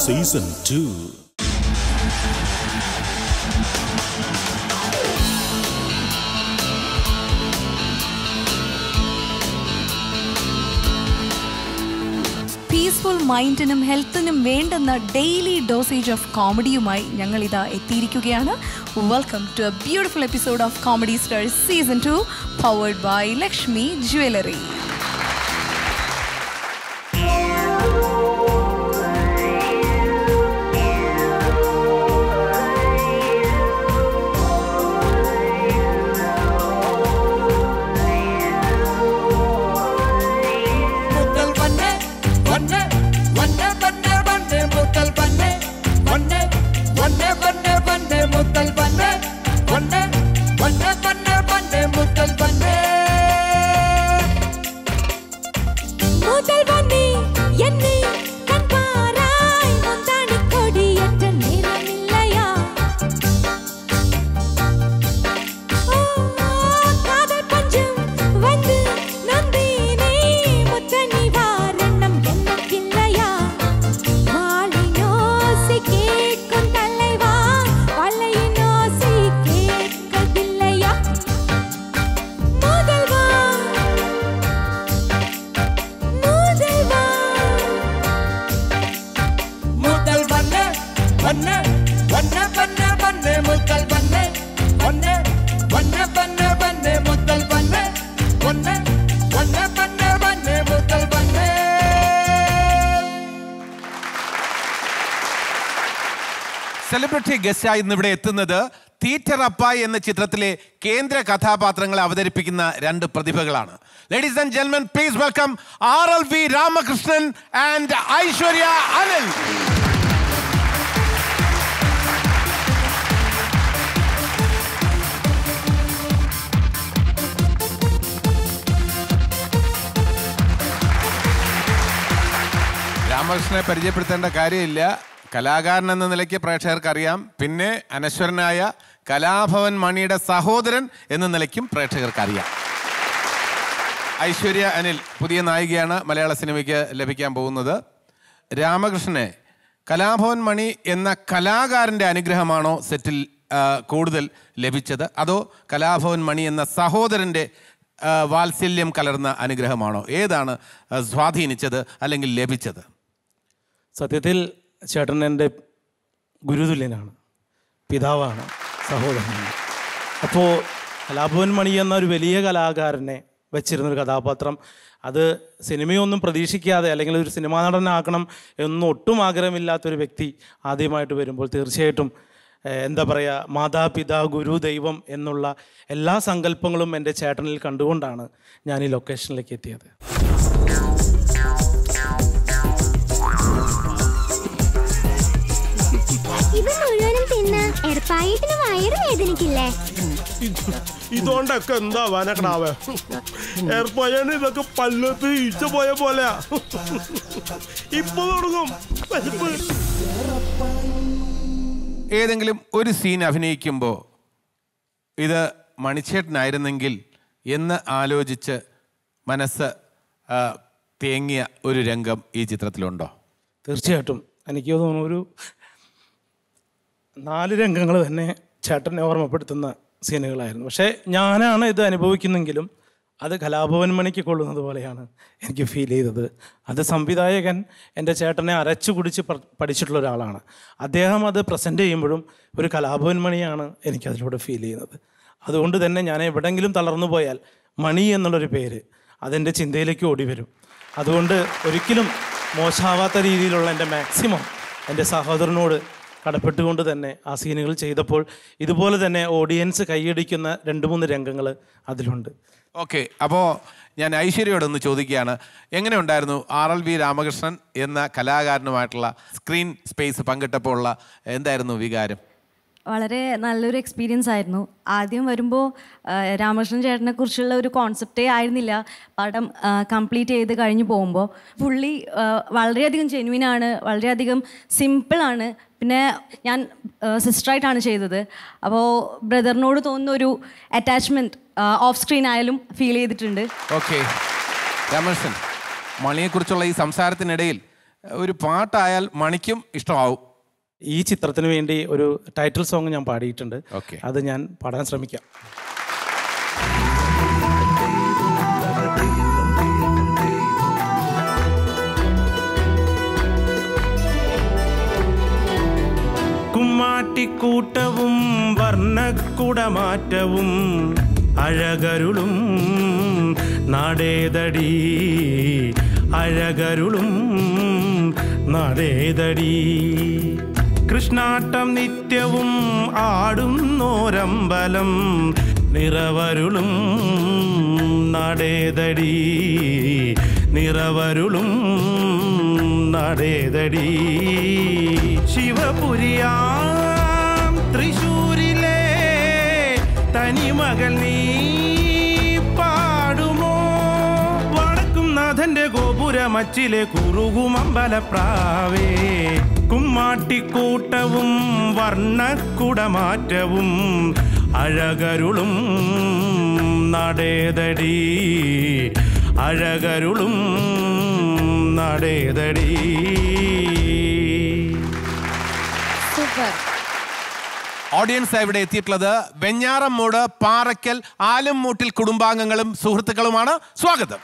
Season two peaceful മൈൻഡിനും ഹെൽത്തിനും വേണ്ടുന്ന ഡെയിലി ഡോസേജ് ഓഫ് കോമഡിയുമായി ഞങ്ങൾ ഇതാ എത്തിയിരിക്കുകയാണ് welcome to a beautiful episode of comedy stars season two powered by Lakshmi jewellery മുത്തൽ പന്നെ വന്നെ വന്നെ പന്നെ പന്നെ മുത്തൽ പന്നെ വന്നെ വന്നെ പന്നെ പന്നെ മുത്തൽ പന്നെ വന്നെ വന്നെ പന്നെ പന്നെ മുത്തൽ പന്നെ முதல் வண்டி என்னை கண்பாராய் முந்தாணி கொடியற்ற நிறமில்லையா ஓ, காதல் பஞ்சம் வந்து நம்பினே முத்தணி வாரணம் எனக்கில்லையா வாழினோசி கேட்கும் தலைவா வலையினோசி கேட்கவில்லையா முதல்வா முதல்வா മുത്തൽ പന്നെ വന്നെ വന്നെ പന്നെ പന്നെ മുത്തൽ പന്നെ വന്നെ വന്നെ പന്നെ പന്നെ മുത്തൽ പന്നെ വന്നെ വന്നെ പന്നെ പന്നെ മുത്തൽ പന്നെ സെലിബ്രിറ്റി ഗസ്റ്റായി ഇന്ന് ഇവിടെ എത്തുന്നത് തീറ്റർ അപ്പായ് എന്ന ചിത്രത്തിലെ കേന്ദ്ര കഥാപാത്രങ്ങളെ അവതരിപ്പിക്കുന്ന രണ്ട് പ്രതിഭകളാണ് ലേഡീസ് ആൻഡ് ജെന്മൻ please welcome R L V Ramakrishnan and Aishwarya Anil രാമകൃഷ്ണനെ പരിചയപ്പെടുത്തേണ്ട കാര്യമില്ല കലാകാരൻ എന്ന നിലയ്ക്ക് പ്രേക്ഷകർക്ക് അറിയാം പിന്നെ അനശ്വരനായ കലാഭവൻ മണിയുടെ സഹോദരൻ എന്ന നിലയ്ക്കും പ്രേക്ഷകർക്ക് അറിയാം ഐശ്വര്യ അനിൽ പുതിയ നായികയാണ് മലയാള സിനിമയ്ക്ക് ലഭിക്കാൻ പോകുന്നത് രാമകൃഷ്ണനെ കലാഭവൻ മണി എന്ന കലാകാരൻ്റെ അനുഗ്രഹമാണോ സെറ്റിൽ ആ, കൂടുതൽ ലഭിച്ചത് അതോ കലാഭവൻ മണി എന്ന സഹോദരൻ്റെ ആ, വാത്സല്യം കലർന്ന അനുഗ്രഹമാണോ ഏതാണ് ആ, സ്വാധീനിച്ചത് അല്ലെങ്കിൽ ലഭിച്ചത് സത്യത്തിൽ ചേട്ടൻ എൻ്റെ ഗുരുതുല്യനാണ് പിതാവാണ് സഹോദരനാണ് അപ്പോൾ കലാഭവൻ മണി എന്ന ഒരു വലിയ കലാകാരനെ വെച്ചിരുന്നൊരു കഥാപാത്രം അത് സിനിമയൊന്നും പ്രതീക്ഷിക്കാതെ അല്ലെങ്കിൽ ഒരു സിനിമാ നടനാക്കണം എന്നൊന്നും ഒട്ടും ആഗ്രഹമില്ലാത്തൊരു വ്യക്തി ആദ്യമായിട്ട് വരുമ്പോൾ തീർച്ചയായിട്ടും ഏഹ്, എന്താ പറയുക മാതാപിതാ ഗുരു ദൈവം എന്നുള്ള എല്ലാ സങ്കല്പങ്ങളും എൻ്റെ ചേട്ടനിൽ കണ്ടുകൊണ്ടാണ് ഞാൻ ഈ ലൊക്കേഷനിലേക്ക് എത്തിയത് ഇത് മുഴുവനും തിന്ന് എടപ്പായിട്ടിന് വയറ് വേദനിക്കില്ലേ ഇതുകൊണ്ടൊക്കെ എന്താ വനക്കടാവ് ഏർപ്പായാണ് ഇതൊക്കെ പല്ലത്ത് ഈച്ച പോയ പോലെയാ ഇപ്പൊ തുടങ്ങും പരിപ്പ്. ഏതെങ്കിലും ഒരു സീൻ അഭിനയിക്കുമ്പോൾ ഇത് മണിച്ചേട്ടനായിരുന്നെങ്കിൽ എന്ന് ആലോചിച്ച് മനസ്സ് ആ, തേങ്ങിയ ഒരു രംഗം ഈ ചിത്രത്തിലുണ്ടോ തീർച്ചയായിട്ടും എനിക്ക് തോന്നുന്നു ഒരു നാല് രംഗങ്ങൾ തന്നെ ചേട്ടനെ ഓർമ്മപ്പെടുത്തുന്ന സീനുകളായിരുന്നു പക്ഷേ ഞാനാണ് ഇത് അനുഭവിക്കുന്നെങ്കിലും അത് കലാഭവൻ മണിക്ക് കൊള്ളുന്നത് പോലെയാണ് എനിക്ക് ഫീൽ ചെയ്തത് അത് സംവിധായകൻ എൻ്റെ ചേട്ടനെ അരച്ചു കുടിച്ച് പ- പഠിച്ചിട്ടുള്ള ഒരാളാണ് അദ്ദേഹം അത് പ്രസൻറ്റ് ചെയ്യുമ്പോഴും ഒരു കലാഭവൻ മണിയാണ് എനിക്കതിലൂടെ ഫീൽ ചെയ്യുന്നത് അതുകൊണ്ട് തന്നെ ഞാൻ എവിടെങ്കിലും തളർന്നു പോയാൽ മണി എന്നുള്ളൊരു പേര് അതെൻ്റെ ചിന്തയിലേക്ക് ഓടി വരും അതുകൊണ്ട് ഒരിക്കലും മോശമാവാത്ത രീതിയിലുള്ള എൻ്റെ മാക്സിമം എൻ്റെ സഹോദരനോട് കടപ്പെട്ടുകൊണ്ട് തന്നെ ആ സീനുകൾ ചെയ്തപ്പോൾ ഇതുപോലെ തന്നെ ഓഡിയൻസ് കൈയടിക്കുന്ന രണ്ട് മൂന്ന് രംഗങ്ങൾ അതിലുണ്ട് ഓക്കെ അപ്പോൾ ഞാൻ ഐശ്വര്യയോടൊന്ന് ചോദിക്കുകയാണ് എങ്ങനെയുണ്ടായിരുന്നു ആർ എൽ വി രാമകൃഷ്ണൻ എന്ന കലാകാരനുമായിട്ടുള്ള സ്ക്രീൻ സ്പേസ് പങ്കിട്ടപ്പോൾ ഉള്ള എന്തായിരുന്നു വികാരം വളരെ നല്ലൊരു എക്സ്പീരിയൻസ് ആയിരുന്നു ആദ്യം വരുമ്പോൾ രാമകൃഷ്ണൻ ചേട്ടനെ കുറിച്ചുള്ള ഒരു കോൺസെപ്റ്റേ ആയിരുന്നില്ല പടം കംപ്ലീറ്റ് ചെയ്ത് കഴിഞ്ഞ് പോകുമ്പോൾ പുള്ളി ആ, വളരെയധികം ജെന്വിൻ ആണ് വളരെയധികം സിമ്പിളാണ് പിന്നെ ഞാൻ സിസ്റ്ററായിട്ടാണ് ചെയ്തത് അപ്പോൾ ബ്രദറിനോട് തോന്നുന്ന ഒരു അറ്റാച്ച്മെൻറ്റ് ഓഫ് സ്ക്രീൻ ആയാലും ഫീൽ ചെയ്തിട്ടുണ്ട് ഓക്കെ രാമകൃഷ്ണൻ മണിയെക്കുറിച്ചുള്ള ഈ സംസാരത്തിനിടയിൽ ഒരു പാട്ടായാൽ മണിക്കും ഇഷ്ടമാവും ഈ ചിത്രത്തിന് വേണ്ടി ഒരു ടൈറ്റിൽ സോങ് ഞാൻ പാടിയിട്ടുണ്ട് Okay. അത് ഞാൻ പാടാൻ ശ്രമിക്കാം കുമ്മാട്ടിക്കൂട്ടവും വർണ്ണക്കുടമാറ്റവും അഴകരുളും നടേതടി അഴകരുളും നടേതടി കൃഷ്ണാട്ടം നിത്യവും ആടുന്നോരമ്പലം നിറവരുളും നടേതടി നിറവരുളും നടേതടി ശിവപുരിയാം തൃശൂരിലെ തനിമകൾ നീ പാടുമോ വടക്കും നാഥന്റെ ഗോപുരമച്ചിലെ കുറുകുമമ്പലപ്രാവേ കുമ്മാട്ടിക്കൂട്ടവും വർണ്ണക്കുടമാറ്റവും അഴകരുളും നടേതടി അഴകരുളും നടേതടി സൂപ്പർ ഓഡിയൻസ് ഇവിടെ എത്തിയിട്ടുള്ളത് വെഞ്ഞാറമ്മൂട് പാറയ്ക്കൽ ആലുംമൂട്ടിൽ കുടുംബാംഗങ്ങളും സുഹൃത്തുക്കളുമാണ് സ്വാഗതം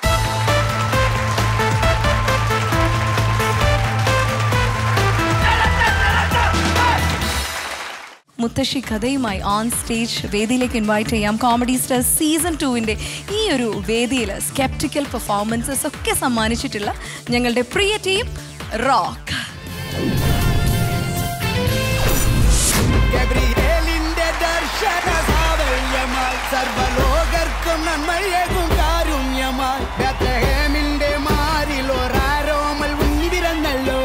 മുത്തശ്ശി കഥയുമായി ഓൺ സ്റ്റേജ് വേദിയിലേക്ക് ഇൻവൈറ്റ് ചെയ്യാം കോമഡി സ്റ്റാർ സീസൺ ടുവിൻ്റെ ഈ ഒരു വേദിയിൽ സ്കെപ്റ്റിക്കൽ പെർഫോമൻസസ് ഒക്കെ സമ്മാനിച്ചിട്ടുള്ള ഞങ്ങളുടെ പ്രിയ ടീം റോക്ക് ഗബ്രിയേലിന്റെ ദർശന സാവല്യമായി സർവലോകർക്കും നന്മയേകും കാരുണ്യമായി ബത്ലഹേമിന്റെ മാറിൽ ഒരാരോമൽ ഉണ്ണി വിരന്നല്ലോ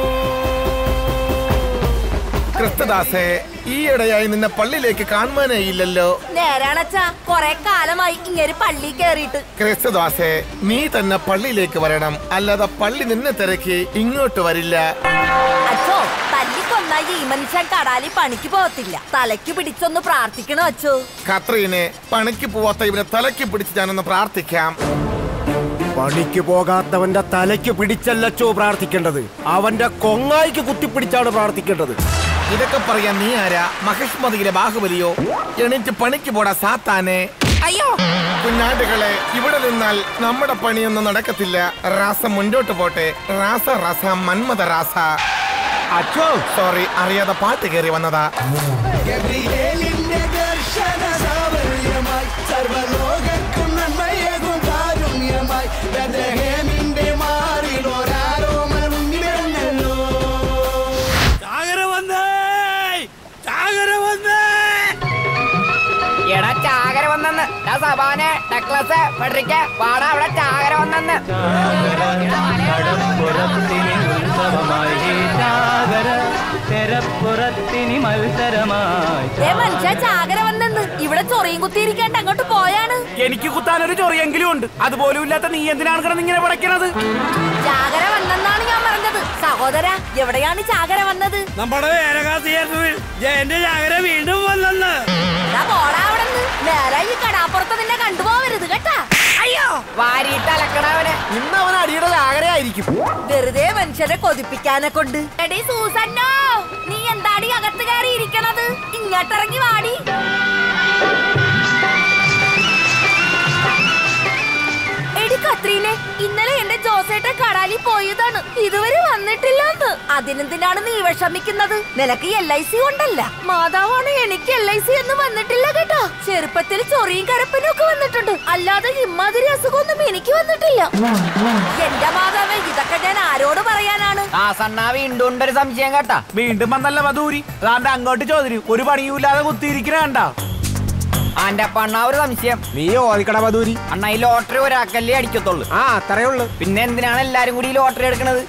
ക്രിസ്തുദാസേ ഈയിടെയായി നിന്നെ പള്ളിയിലേക്ക് കാണുവാനേ ഇല്ലല്ലോ നേരാണച്ചാ കൊറേ കാലമായി ഇങ്ങനെ പള്ളി കേറിയിട്ട് ക്രിസ്തുദാസേ നീ തന്നെ പള്ളിയിലേക്ക് വരണം അല്ലാതെ പള്ളി നിന്നെ തിരക്കി ഇങ്ങോട്ട് വരില്ല അച്ഛോ തല്ലി കൊന്ന ഈ മനുഷ്യൻ കടാലി പണിക്ക് പോകത്തില്ല തലയ്ക്ക് പിടിച്ചൊന്ന് പ്രാർത്ഥിക്കണോ അച്ഛോ ഖത്രീനെ പണിക്ക് പോവാത്ത ഇവനെ തലയ്ക്ക് പിടിച്ച് ഞാനൊന്ന് പ്രാർത്ഥിക്കാം പണിക്ക് പോകാത്തവന്റെ തലയ്ക്ക് പിടിച്ചല്ലച്ചോ പ്രാർത്ഥിക്കേണ്ടത് അവന്റെ കൊങ്ങായിക്ക് കുത്തിപ്പിടിച്ചാണ് പ്രാർത്ഥിക്കേണ്ടത് ഇതൊക്കെ പറയാൻ നീ ആരാ മഹിഷ്മതിയിലെ ബാഹുബലിയോ എണീറ്റ് പണിക്ക് പോടാ സാത്താനെ അയ്യോ കുഞ്ഞാട്ടുകളെ ഇവിടെ നിന്നാൽ നമ്മുടെ പണിയൊന്നും നടക്കത്തില്ല റാസ മുന്നോട്ട് പോട്ടെ റാസ റസ മന്മത റാസ അച്ചോ സോറി അറിയാതെ പാട്ട് കയറി വന്നതാ ഗബ്രിയേലിന്റെ ദർശന സാവല്യമായി സർവലോകർക്കും നന്മയേകും കാരുണ്യമായി ബത്ലഹേമിന്റെ മാറിൽ ഒരാരോമൽ ഉണ്ണി വിരന്നല്ലോ ചാകര വന്നേ ചാകര വന്നേ എടാ ചാകര വന്നെന്ന് ഡാ സബാനെ ഡക്ലസ് ഫെഡറിക്ക വാടാ അവിടെ ചാകര വന്നെന്ന് ഏ മനുഷ്യ ചാകര വന്നെന്ന് ഇവിടെ ചൊറിയും കുത്തിയിരിക്കാണ്ട് അങ്ങോട്ട് പോയാണ് എനിക്ക് കുത്താനൊരു ചൊറിയെങ്കിലും ഉണ്ട് അതുപോലും ഇല്ലാത്ത നീ എന്തിനാണ് കിടന്ന് ഇങ്ങനെ പടയ്ക്കണത് ചാകര വന്നെന്നാണ് ഞാൻ പറഞ്ഞത് സഹോദര എവിടെയാണ് ചാകര വന്നത് നമ്മുടെ വേലകാസിയായിരുന്നു ജയന്റെ ചാകര വീണ്ടും വന്നെന്ന് എടാ പോടാ അവിടെന്ന് നേരെ ഈ കടാപ്പുറത്ത് നിന്നെ കണ്ടുപോവരുത് കേട്ടാ അയ്യോ വാരിയിട്ട് അലക്കണവനെ ഇന്ന് അവൻ അടിയുടെ ചാകരയായിരിക്കും വെറുതെ മനുഷ്യരെ കൊതിപ്പിക്കാനെ കൊണ്ട് എടീ സൂസന്നോ നീ എന്താടി അകത്ത് കയറി ഇരിക്കണത് ഇങ്ങോട്ടിറങ്ങി വാടി എടി കത്രീനെ ഇന്നലെ എന്റെ ജോസേട്ടൻ കടാലി പോയതാണ് ഇതുവരെ വന്നിട്ടില്ലെന്ന് അതിനെന്തിനാണ് നീ വിഷമിക്കുന്നത് നിനക്ക് എൽ ഐ സി ഉണ്ടല്ല മാതാവാണ് എനിക്ക് എൽ ഐ സി ഒന്നും വന്നിട്ടില്ല കേട്ടോ ചെറുപ്പത്തിൽ ചൊറിയും കരപ്പനും ഒക്കെ വന്നിട്ടുണ്ട് അല്ലാതെ ഇമ്മാതിരി അസുഖമൊന്നും എനിക്ക് വന്നിട്ടില്ല എന്റെ മാതാവേ ഇതൊക്കെ ഞാൻ ആരോട് പറയാനാണ് ആ സണ്ണ വീണ്ടും ഉണ്ടൊരു സംശയം കേട്ടാ വീണ്ടും വന്നല്ല മധൂരി അതാണ്ട് അങ്ങോട്ട് ചോദിച്ചു ഒരു പണിയുമില്ലാതെ കുത്തിയിരിക്കണ കണ്ട അന്റെ പണ്ണ ഒരു സംശയം നീ ഓദിക്കട മധൂരി അണ്ണ ഈ ലോട്ടറി ഒരാക്കല്ലേ അടിക്കത്തുള്ളൂ ആ അത്രേ ഉള്ളു പിന്നെ എന്തിനാണ് എല്ലാരും കൂടി ഈ ലോട്ടറി എടുക്കണത്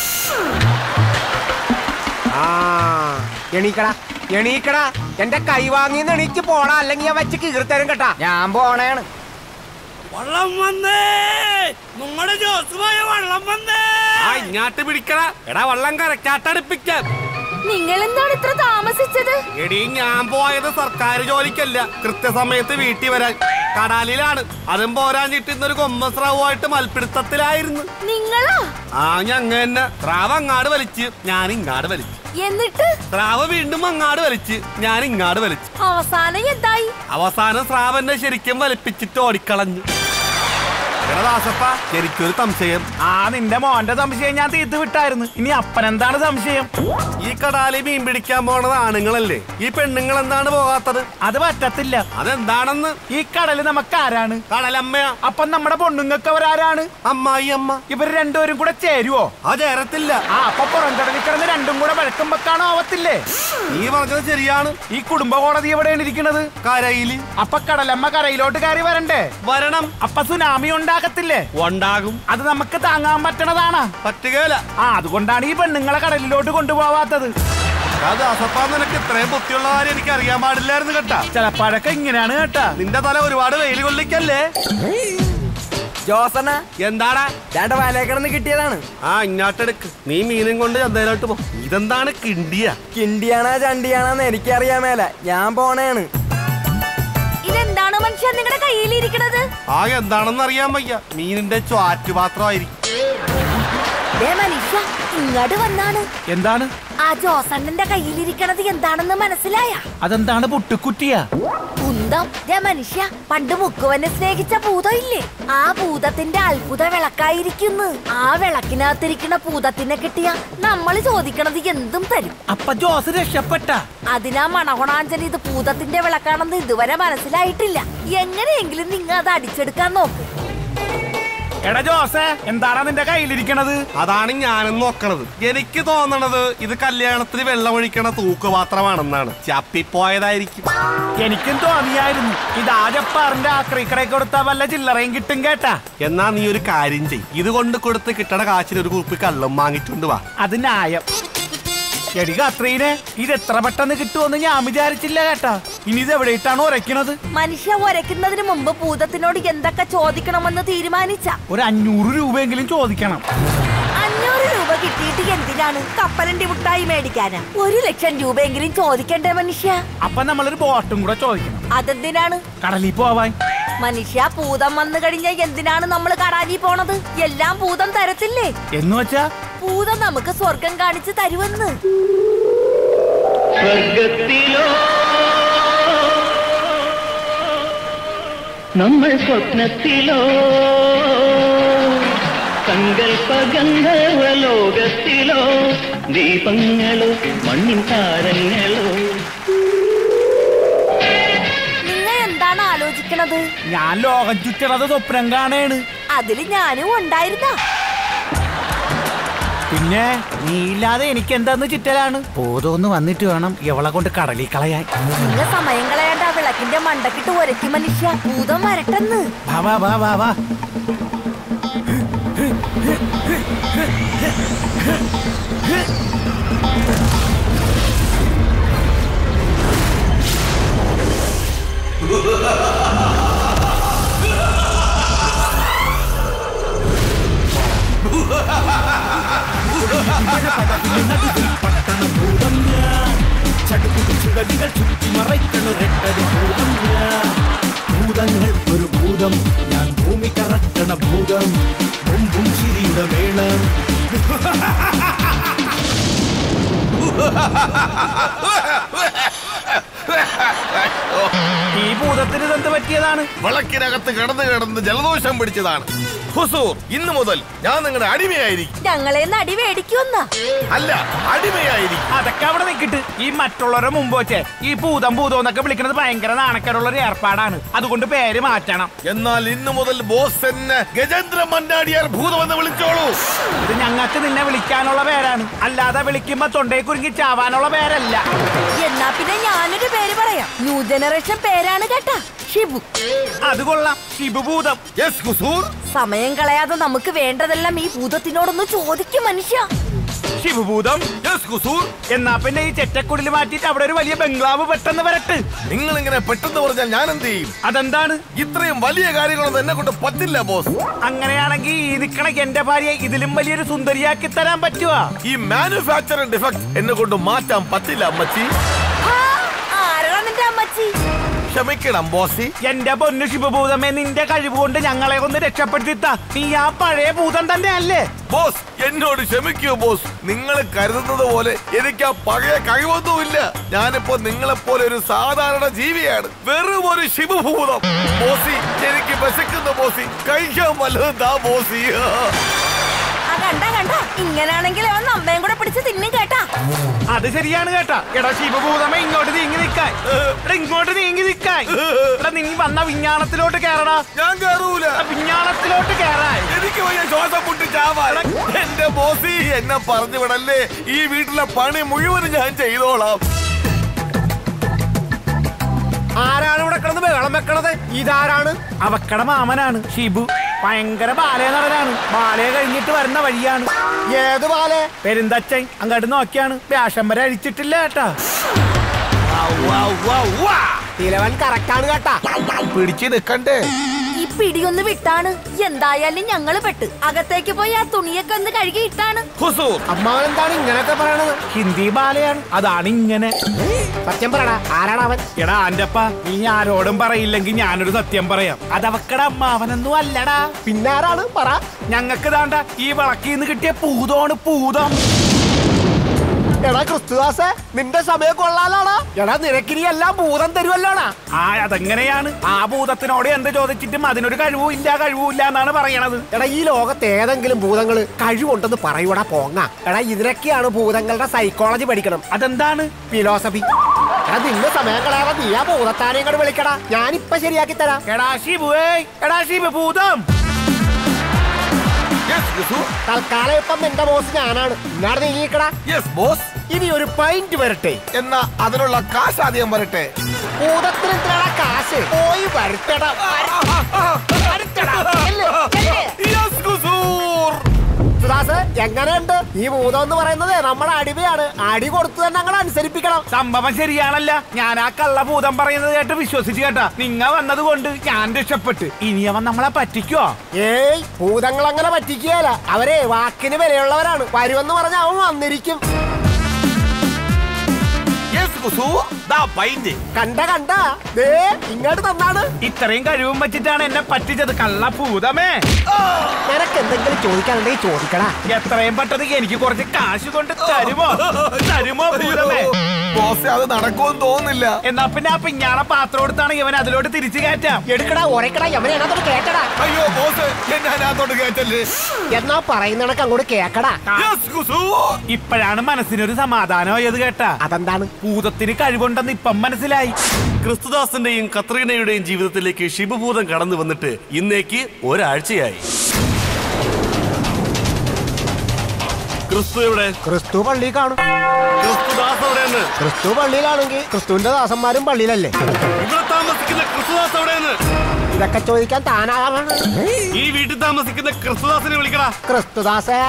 ആ എണീക്കടാ എണീക്കടാ എന്റെ കൈ വാങ്ങിന്ന് എണീച്ച് പോടാ അല്ലെങ്കിൽ ഞാൻ വെച്ച് കീർത്തരം കേട്ടാ ഞാൻ പോണേണ് വള്ളം വന്നേ നമ്മുടെ ജോസുമായ വള്ളം വന്നേ ആ ഇങ്ങാട്ട് പിടിക്കടാ എടാ വള്ളം കറക്റ്റാട്ടടുപ്പിക്കാം നിങ്ങൾ എന്താണ് ഇത്ര താമസം താമസിച്ചത് എടീ ഞാൻ പോയത് സർക്കാർ ജോലിക്കല്ല കൃത്യസമയത്ത് വീട്ടിൽ വരാൻ കടാലിലാണ് അതും പോരാഞ്ഞിട്ട് ഇന്നൊരു കൊമ്മസ്രാവുമായിട്ട് മൽപ്പിടുത്തത്തിലായിരുന്നു നിങ്ങളാ ആ ഞങ്ങ തന്നെ സ്രാവ് അങ്ങാട് വലിച്ച് ഞാൻ ഇങ്ങാട് വലിച്ചു എന്നിട്ട് സ്രാവ് വീണ്ടും അങ്ങാട് വലിച്ച് ഞാൻ ഇങ്ങാട് വലിച്ചു അവസാനം എന്തായി അവസാനം സ്രാവ് എന്നെ ശരിക്കും വലിപ്പിച്ചിട്ട് ഓടിക്കളഞ്ഞു എടാ ദാസപ്പ എനിക്കൊരു സംശയം ആ നിന്റെ മോന്റെ സംശയം ഞാൻ തീർത്ത് വിട്ടായിരുന്നു ഇനി അപ്പനെന്താണ് സംശയം ഈ കടാലി മീൻ പിടിക്കാൻ പോണത് ആണുങ്ങളല്ലേ ഈ പെണ്ണുങ്ങൾ എന്താണ് പോകാത്തത് അത് പറ്റത്തില്ല അതെന്താണെന്ന് ഈ കടല് നമുക്ക് ആരാണ് കടലമ്മയാ അപ്പൊ നമ്മുടെ പൊണ്ണുങ്ങൾക്ക് അവരാരാണ് അമ്മായി അമ്മ ഇവർ രണ്ടുപേരും കൂടെ ചേരുവോ ആ ചേരത്തില്ല ആ അപ്പൊ പുറം കടലിൽ കിടന്ന് രണ്ടും കൂടെ വഴക്കം വെക്കാണോ ആവത്തില്ലേ നീ പറഞ്ഞത് ശരിയാണ് ഈ കുടുംബ കോടതി എവിടെയാണ് ഇരിക്കുന്നത് കരയില് അപ്പൊ കടലമ്മ കരയിലോട്ട് കയറി വരണ്ടേ വരണം അപ്പൊ സുനാമി ഉണ്ടാകത്തില്ലേ ഉണ്ടാകും അത് നമുക്ക് താങ്ങാൻ പറ്റണതാണ് പറ്റുകയില്ല ആ അതുകൊണ്ടാണ് ഈ പെണ്ണുങ്ങളെ കടലിലോട്ട് കൊണ്ടുപോവാത്തത് ദാസപ്പ നിനക്ക് ഇത്രയും ബുദ്ധിയുള്ള കാര്യം എനിക്ക് അറിയാൻ പാടില്ലായിരുന്നു കേട്ടാ ചിലപ്പോഴൊക്കെ ഇങ്ങനെയാണ് കേട്ടാ നിന്റെ തല ഒരുപാട് വെയിൽ കൊള്ളിക്കല്ലേ ജോസണ്ണ എന്താടാ രണ്ട് വലക്കിടന്ന് കിട്ടിയതാണ് ആ ഇങ്ങോട്ടെടുക്ക് നീ മീനും കൊണ്ട് ചന്തയിലോട്ട് പോ ഇതെന്താണ് കിണ്ടിയ കിണ്ടിയാണോ ചണ്ടിയാണോന്ന് എനിക്കറിയാൻ മേല ഞാൻ പോണേണ് ഇതെന്താണ് മനുഷ്യ നിങ്ങളുടെ കയ്യിലിരിക്കണത് ആ എന്താണെന്ന് അറിയാൻ വയ്യ മീനിന്റെ ചാറ്റുപാത്രമായിരിക്കും ദേ മനുഷ്യ ഇങ്ങോട്ട് വന്നാണ് എന്താണ് ആ ജോസണ്ണന്റെ കയ്യിലിരിക്കണത് എന്താണെന്ന് മനസ്സിലായ അതെന്താണ് പുട്ടുക്കുറ്റിയാ കുന്തം ദേ മനുഷ്യ പണ്ട് മുക്കുവനെ സ്നേഹിച്ച ഭൂതം ഇല്ലേ ആ ഭൂതത്തിന്റെ അത്ഭുത വിളക്കായിരിക്കുന്നു ആ വിളക്കിനകത്തിരിക്കുന്ന ഭൂതത്തിനെ കിട്ടിയ നമ്മൾ ചോദിക്കണത് എന്തും തരും അപ്പൊ ജോസ് രക്ഷപ്പെട്ട അതിനാ മണകൊണാഞ്ചൻ ഇത് ഭൂതത്തിന്റെ വിളക്കാണെന്ന് ഇതുവരെ മനസ്സിലായിട്ടില്ല എങ്ങനെയെങ്കിലും നിങ്ങൾ അത് അടിച്ചെടുക്കാൻ നോക്ക് എടാ ജോസേ എന്താണ് നിന്റെ കയ്യിലിരിക്കണത് അതാണ് ഞാനും നോക്കണത് എനിക്ക് തോന്നണത് ഇത് കല്യാണത്തിന് വെള്ളം ഒഴിക്കണ തൂക്കുപാത്രമാണെന്നാണ് ചപ്പിപ്പോയതായിരിക്കും എനിക്കും തോന്നിയായിരുന്നു ഇത് ആജപ്പാറിന്റെ ആക്രിക്കടയിൽ കൊടുത്താ വല്ല ചില്ലറയും കിട്ടും കേട്ടാ എന്നാ നീ ഒരു കാര്യം ചെയ് ഇത് കൊണ്ട് കൊടുത്ത് കിട്ടണ കാശിന് ഒരു കുപ്പി കള്ളം വാങ്ങിച്ചുകൊണ്ട് വാ അത് ന്യായം എടി കത്രീനെ ഇത് എത്ര പെട്ടെന്ന് കിട്ടുമെന്ന് ഞാൻ വിചാരിച്ചില്ല കേട്ടാ ഇനി ഇത് എവിടെയിട്ടാണ് ഉരയ്ക്കണത് മനുഷ്യ ഒരയ്ക്കുന്നതിന് മുമ്പ് ഭൂതത്തിനോട് എന്തൊക്കെ ചോദിക്കണമെന്ന് തീരുമാനിച്ച ഒരു അഞ്ഞൂറ് രൂപയെങ്കിലും ചോദിക്കണം അഞ്ഞൂറ് രൂപ കിട്ടിയിട്ട് എന്തിനാണ് കപ്പലണ്ടി മുട്ടായി മേടിക്കാന് ഒരു ലക്ഷം രൂപയെങ്കിലും ചോദിക്കണ്ടേ മനുഷ്യ അപ്പൊ നമ്മളൊരു ബോട്ടും കൂടെ ചോദിക്കണം അതെന്തിനാണ് കടലിൽ പോവാൻ മനുഷ്യ ഭൂതം വന്നു കഴിഞ്ഞാൽ എന്തിനാണ് നമ്മൾ കടാലി പോണത് എല്ലാം ഭൂതം തരത്തില്ലേ എന്ന് വെച്ചാ ഭൂതം നമുക്ക് സ്വർഗം കാണിച്ചു തരുമെന്ന് സ്വർഗത്തിലോ നമ്മൾ സ്വപ്നത്തിലോ സങ്കൽപ്പഗന്ധർവലോകത്തിലോ ദീപങ്ങളോ മണ്ണിൻ താരങ്ങളോ നിങ്ങൾ എന്താണ് ആലോചിക്കണത് ഞാൻ ലോകം ചുറ്റണത് സ്വപ്നം കാണേണ് അതില് ഞാനും ഉണ്ടായിരുന്ന പിന്നെ നീ ഇല്ലാതെ എനിക്ക് എന്താന്ന് ചിറ്റലാണ് പോതൊന്ന് വന്നിട്ട് വേണം ഇവളെ കൊണ്ട് കടലിൽ കളയാൻ നിങ്ങൾ സമയം കളയാണ്ട് ആ വിളക്കിന്റെ മണ്ടക്കിട്ട് ഒരക്കി മനുഷ്യ ഭൂതം വരട്ടെന്ന് വാ വാ വാ വാ വാ ഭൂതങ്ങൾ ഒരു ഭൂതം ഞാൻ ഭൂമി കറക്കണ ഭൂതം ബുംബും ചിരിയുടെ മേളം ഈ ഭൂതത്തിന് ഇതെന്ത് പറ്റിയതാണ് വിളക്കിനകത്ത് കിടന്ന് കിടന്ന് ജലദോഷം പിടിച്ചതാണ് ഹുസൂർ ഇന്നു മുതൽ ഞാൻ നിങ്ങളുടെ അടിമയായിരിക്കും ഞങ്ങളെ നടി മേടിക്കുമെന്ന അല്ല അടിമയായിരിക്കും അതൊക്കെ അവിടെ നിൽക്കിട്ട് ഈ മറ്റുള്ളവരുടെ മുമ്പ് വെച്ചേ ഈ ഭൂതം ഭൂതം എന്നൊക്കെ വിളിക്കുന്നത് ഭയങ്കര നാണക്കേടുള്ള ഒരു ഏർപ്പാടാണ് അതുകൊണ്ട് പേര് മാറ്റണം എന്നാൽ ഇന്നു മുതൽ ബോസ് എന്നെ ഗജേന്ദ്ര മന്നാടിയാർ ഭൂതമെന്ന് വിളിച്ചോളൂ ഇത് ഞങ്ങൾക്ക് നിന്നെ വിളിക്കാനുള്ള പേരാണ് അല്ലാതെ വിളിക്കുമ്പോ തൊണ്ടയെ കുരുങ്ങി ചാവാനുള്ള പേരല്ല എന്നാ പിന്നെ ഞാനൊരു പേര് പറയാം ന്യൂ ജനറേഷൻ പേരാണ് കേട്ടാ ഷിബു അത് കൊള്ളാം ശിവഭൂതം യെസ് ഹുസൂർ സമയം കളയാതെ നമുക്ക് വേണ്ടതെല്ലാം ഈ ഭൂതത്തിനോടൊന്ന് ചോദിക്കും മനുഷ്യ ശിവഭൂതം യെസ് ഹുസൂർ എന്നാ പിന്നെ ഈ ചെറ്റക്കുടിൽ മാറ്റിയിട്ട് അവിടെ ഒരു വലിയ ബംഗ്ലാവ് പെട്ടെന്ന് വരട്ട് നിങ്ങൾ ഇങ്ങനെ പെട്ടെന്ന് പറഞ്ഞാൽ ഞാൻ എന്ത് ചെയ്യും അതെന്താണ് ഇത്രയും വലിയ കാര്യങ്ങളൊന്നും എന്നെ കൊണ്ട് പറ്റില്ല ബോസ് അങ്ങനെയാണെങ്കിൽ ഈ നിക്കണ എന്റെ ഭാര്യ ഇതിലും വലിയൊരു സുന്ദരിയാക്കി തരാൻ പറ്റുവാ ഈ മാനുഫാക്ചറിംഗ് ഡിഫക്ട് എന്നെ കൊണ്ട് മാറ്റാൻ പറ്റില്ല അമ്മച്ചി വാച്ചി ക്ഷമിക്കണം ബോസി എന്റെ പൊന്നു ശിവഭൂതമേ നിന്റെ കഴിവ് കൊണ്ട് ഞങ്ങളെ ഒന്ന് രക്ഷപ്പെടുത്തിത്ത നീ ആ പഴയ ഭൂതം തന്നെ അല്ലേ ബോസ് എന്നോട് ക്ഷമിക്കൂ ബോസ് നിങ്ങൾ കരുതുന്നത് പോലെ എനിക്ക് ആ പഴയ കഴിവൊന്നുമില്ല ഞാനിപ്പോ നിങ്ങളെ പോലെ ഒരു സാധാരണ ജീവിയാണ് വെറും ഒരു ശിവഭൂതം ബോസി എനിക്ക് വിശക്കുന്ന ബോസി കഴിക്കാൻ വല്ലതും താ ബോസി ആ കണ്ട കണ്ട ഇങ്ങനാണെങ്കിൽ അവൻ നമ്മയും കൂടെ പിടിച്ച് തിന്നും കേട്ടാ അത് ശരിയാണ് കേട്ടാ എടാ ശിവഭൂതമേ ഇങ്ങോട്ട് നീങ്ങി നിൽക്കാൻ എടാ ഇങ്ങോട്ട് നീങ്ങി നിൽക്കാൻ എടാ നീ വന്ന വിஞ்ஞானത്തിലോട്ട് കേറടാ ഞാൻ കേറൂല വിஞ்ஞாനത്തിലോട്ട് കേറാൻ എനിക്ക് വയ്യ ശ്വാസം മുട്ടി ചാവാൻ എന്റെ ബോസി എന്നെ പറഞ്ഞു വിടല്ലേ ഈ വീട്ടിലെ പണി മുഴുവനും ഞാൻ ചെയ്തോളാം ആരാണ് ഇവിടെ കിടന്ന് ബഹളം വെക്കണത് ഇതാരാണ് അവക്കടെ മാമനാണ് ഷിബു ഭയങ്കര ബാലയ നടനാണ് ബാലയ കഴിഞ്ഞിട്ട് വരുന്ന വഴിയാണ് ഏത് ബാലെ പെരുന്തച്ചൻ അങ്ങോട്ട് നോക്കിയാണ് വേഷം വരെ അഴിച്ചിട്ടില്ല കേട്ടാ തിലവൻ കറക്റ്റാണ് കേട്ടാ പിടിച്ചു നിക്കണ്ടേ ഈ പിടിയൊന്ന് വിട്ടാണ് എന്തായാലും ഞങ്ങള് പെട്ട് അകത്തേക്ക് പോയി ആ തുണിയൊക്കെ ഒന്ന് കഴുകി ഇട്ടാണ് ഹുസൂർ അമ്മാവൻ എന്താണ് ഇങ്ങനെയൊക്കെ പറയണത് ഹിന്ദി ബാലയാണ് അതാണ് ഇങ്ങനെ സത്യം പറയടാ ആരാണ് അവൻ എടാ ആന്റപ്പ നീ ആരോടും പറയില്ലെങ്കിൽ ഞാനൊരു സത്യം പറയാം അതവക്കട അമ്മാവനൊന്നും അല്ലടാ പിന്നെ ആരാണ് പറ ഞങ്ങക്ക് താണ്ട ഈ വിളക്കിന്ന് കിട്ടിയ പൂതമാണ് പൂതം എടാ ക്രിസ്തുദാസ നിന്റെ സമയം കൊള്ളാലാടാ എടാ നിനക്കിനി എല്ലാം ഭൂതം തരുമല്ലോടാ ആ അതെങ്ങനെയാണ് ആ ഭൂതത്തിനോട് എന്ത് ചോദിച്ചിട്ടും അതിനൊരു കഴിവും ഇല്ല കഴിവും ഇല്ല എന്നാണ് പറയണത് എടാ ഈ ലോകത്ത് ഏതെങ്കിലും ഭൂതങ്ങള് കഴിവുണ്ടെന്ന് പറയൂടാ പോങ്ങ എടാ ഇതിനൊക്കെയാണ് ഭൂതങ്ങളുടെ സൈക്കോളജി പഠിക്കണം അതെന്താണ് ഫിലോസഫി എടാ നിന്റെ സമയം കളയാതെ നീ ആ ഭൂതത്താനെ ഇങ്ങോട്ട് വിളിക്കടാ ഞാനിപ്പൊ ശരിയാക്കി തരാം എടാ ശിബുവേ എടാ ശിബു ഭൂതം തൽക്കാലം ഇപ്പം നിന്റെ ബോസ് ഞാനാണ് ഇന്നാട് നീങ്ങിക്കടാ യെസ് ബോസ് ഇനി ഒരു പൈന്റ് വരട്ടെ എന്നാ അതിനുള്ള കാശ് ആദ്യം വരട്ടെ ഭൂതത്തിന് എന്തിനാടാ കാശ് പോയി വരുത്തടാ വരുത്തടാ. ചെല്ല്, ചെല്ല്. യെസ് ഹുസൂർ സുദാസ് എങ്ങനെയുണ്ട് ഈ ഭൂതം എന്ന് പറയുന്നത് നമ്മുടെ അടിമയാണ് അടി കൊടുത്തു തന്നെ അങ്ങനെ അനുസരിപ്പിക്കണം സംഭവം ശരിയാണല്ല ഞാൻ ആ കള്ളഭൂതം പറയുന്നത് കേട്ട് വിശ്വസിച്ച് കേട്ടാ നിങ്ങ വന്നത് കൊണ്ട് ഞാൻ രക്ഷപ്പെട്ട് ഇനി അവൻ നമ്മളെ പറ്റിക്കോ ഏയ് ഭൂതങ്ങൾ അങ്ങനെ പറ്റിക്കുകയല്ല അവരെ വാക്കിന് വിലയുള്ളവരാണ് വരുമെന്ന് പറഞ്ഞ അവൻ വന്നിരിക്കും യെസ് ഹുസൂർ ദാ പൈന്റ് കണ്ട കണ്ട ദേ ഇങ്ങോട്ട് തന്നാണ് ഇത്രയും കഴിവും വെച്ചിട്ടാണ് എന്നെ പറ്റിച്ചത് കള്ളഭൂതമേ നിനക്ക് എന്തെങ്കിലും ചോദിക്കാനുണ്ടെങ്കിൽ ചോദിക്കടാ എത്രയും പെട്ടെന്ന് എനിക്ക് കുറച്ച് കാശ് കൊണ്ട് തരുമോ തരുമോ ഭൂതമേ ബോസ് അത് നടക്കുമെന്ന് തോന്നുന്നില്ല എന്നാ പിന്നെ ആ പിഞ്ഞാളെ പാത്രം എടുത്താണ് ഇവൻ അതിലോട്ട് തിരിച്ചു കയറ്റാം എടുക്കടാ ഉരക്കടാ എവനെ അതിനകത്തോട്ട് കേക്കടാ അയ്യോ ബോസ് എന്നെ അതിനകത്തോട്ട് കയറ്റല്ലേ എന്നാ പറയുന്നണക്ക് അങ്ങോട്ട് കേക്കടാ യെസ് ഹുസൂർ ഇപ്പോഴാണ് മനസ്സിനൊരു സമാധാനമായത് കേട്ടാ അതെന്താണ് ഭൂതത്തിന് കഴിവുണ്ടെന്ന് ഇപ്പം മനസ്സിലായി ക്രിസ്തുദാസിന്റെയും കത്രീനയുടെയും ജീവിതത്തിലേക്ക് ശിവഭൂതം കടന്നു വന്നിട്ട് ഇന്നേക്ക് ഒരാഴ്ചയായി ക്രിസ്തു എവിടെ ക്രിസ്തു പള്ളി കാണും ക്രിസ്തുദാസ് എവിടെയെന്ന് ക്രിസ്തു പള്ളിയിലാണെങ്കിൽ ക്രിസ്തുവിന്റെ ദാസന്മാരും പള്ളിയിലല്ലേ ഇവിടെ താമസിക്കുന്ന ക്രിസ്തുദാസ് എവിടെയെന്ന് ഇതൊക്കെ ചോദിക്കാൻ താനാകാമാണ് ഈ വീട്ടിൽ താമസിക്കുന്ന ക്രിസ്തുദാസിനെ വിളിക്കടാ ക്രിസ്തുദാസേ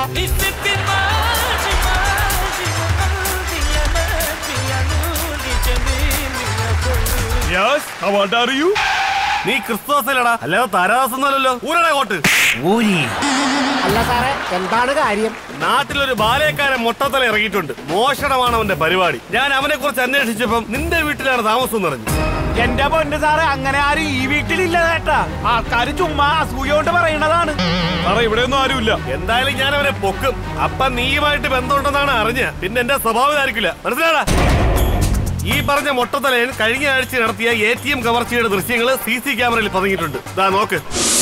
നീ ക്രിസ്തുദാസല്ലടാ അല്ലാതെ താരാദാസ് ഒന്നുമല്ലല്ലോ ഊരടാ കോട്ട് ഊരി അല്ല സാറേ എന്താണ് കാര്യം നാട്ടിലൊരു ബാലയക്കാരൻ മൊട്ടത്തല ഇറങ്ങിയിട്ടുണ്ട് മോഷണമാണ് അവന്റെ പരിപാടി ഞാൻ അവനെ കുറിച്ച് അന്വേഷിച്ചപ്പം നിന്റെ വീട്ടിലാണ് താമസം എന്ന് പറഞ്ഞു എന്റെ പൊന്ന് സാറേ അങ്ങനെ ആരും ഈ വീട്ടിലില്ല കേട്ടാ ആൾക്കാര് ചുമ്മാ അസൂയോണ്ട് പറയണതാണ് സാറേ ഇവിടെ ഒന്നും ആരുമില്ല എന്തായാലും ഞാൻ അവനെ പൊക്കും അപ്പൊ നീയുമായിട്ട് ബന്ധമുണ്ടെന്നാണ് അറിഞ്ഞ പിന്നെ എന്റെ സ്വഭാവം ആയിരിക്കില്ല മനസ്സിലാടാ ഈ പറഞ്ഞ മൊട്ടത്തലയൻ കഴിഞ്ഞ ആഴ്ച നടത്തിയ എ ടി എം കവർച്ചയുടെ ദൃശ്യങ്ങൾ സി സി ക്യാമറയിൽ പതിഞ്ഞിട്ടുണ്ട് ദാ നോക്ക്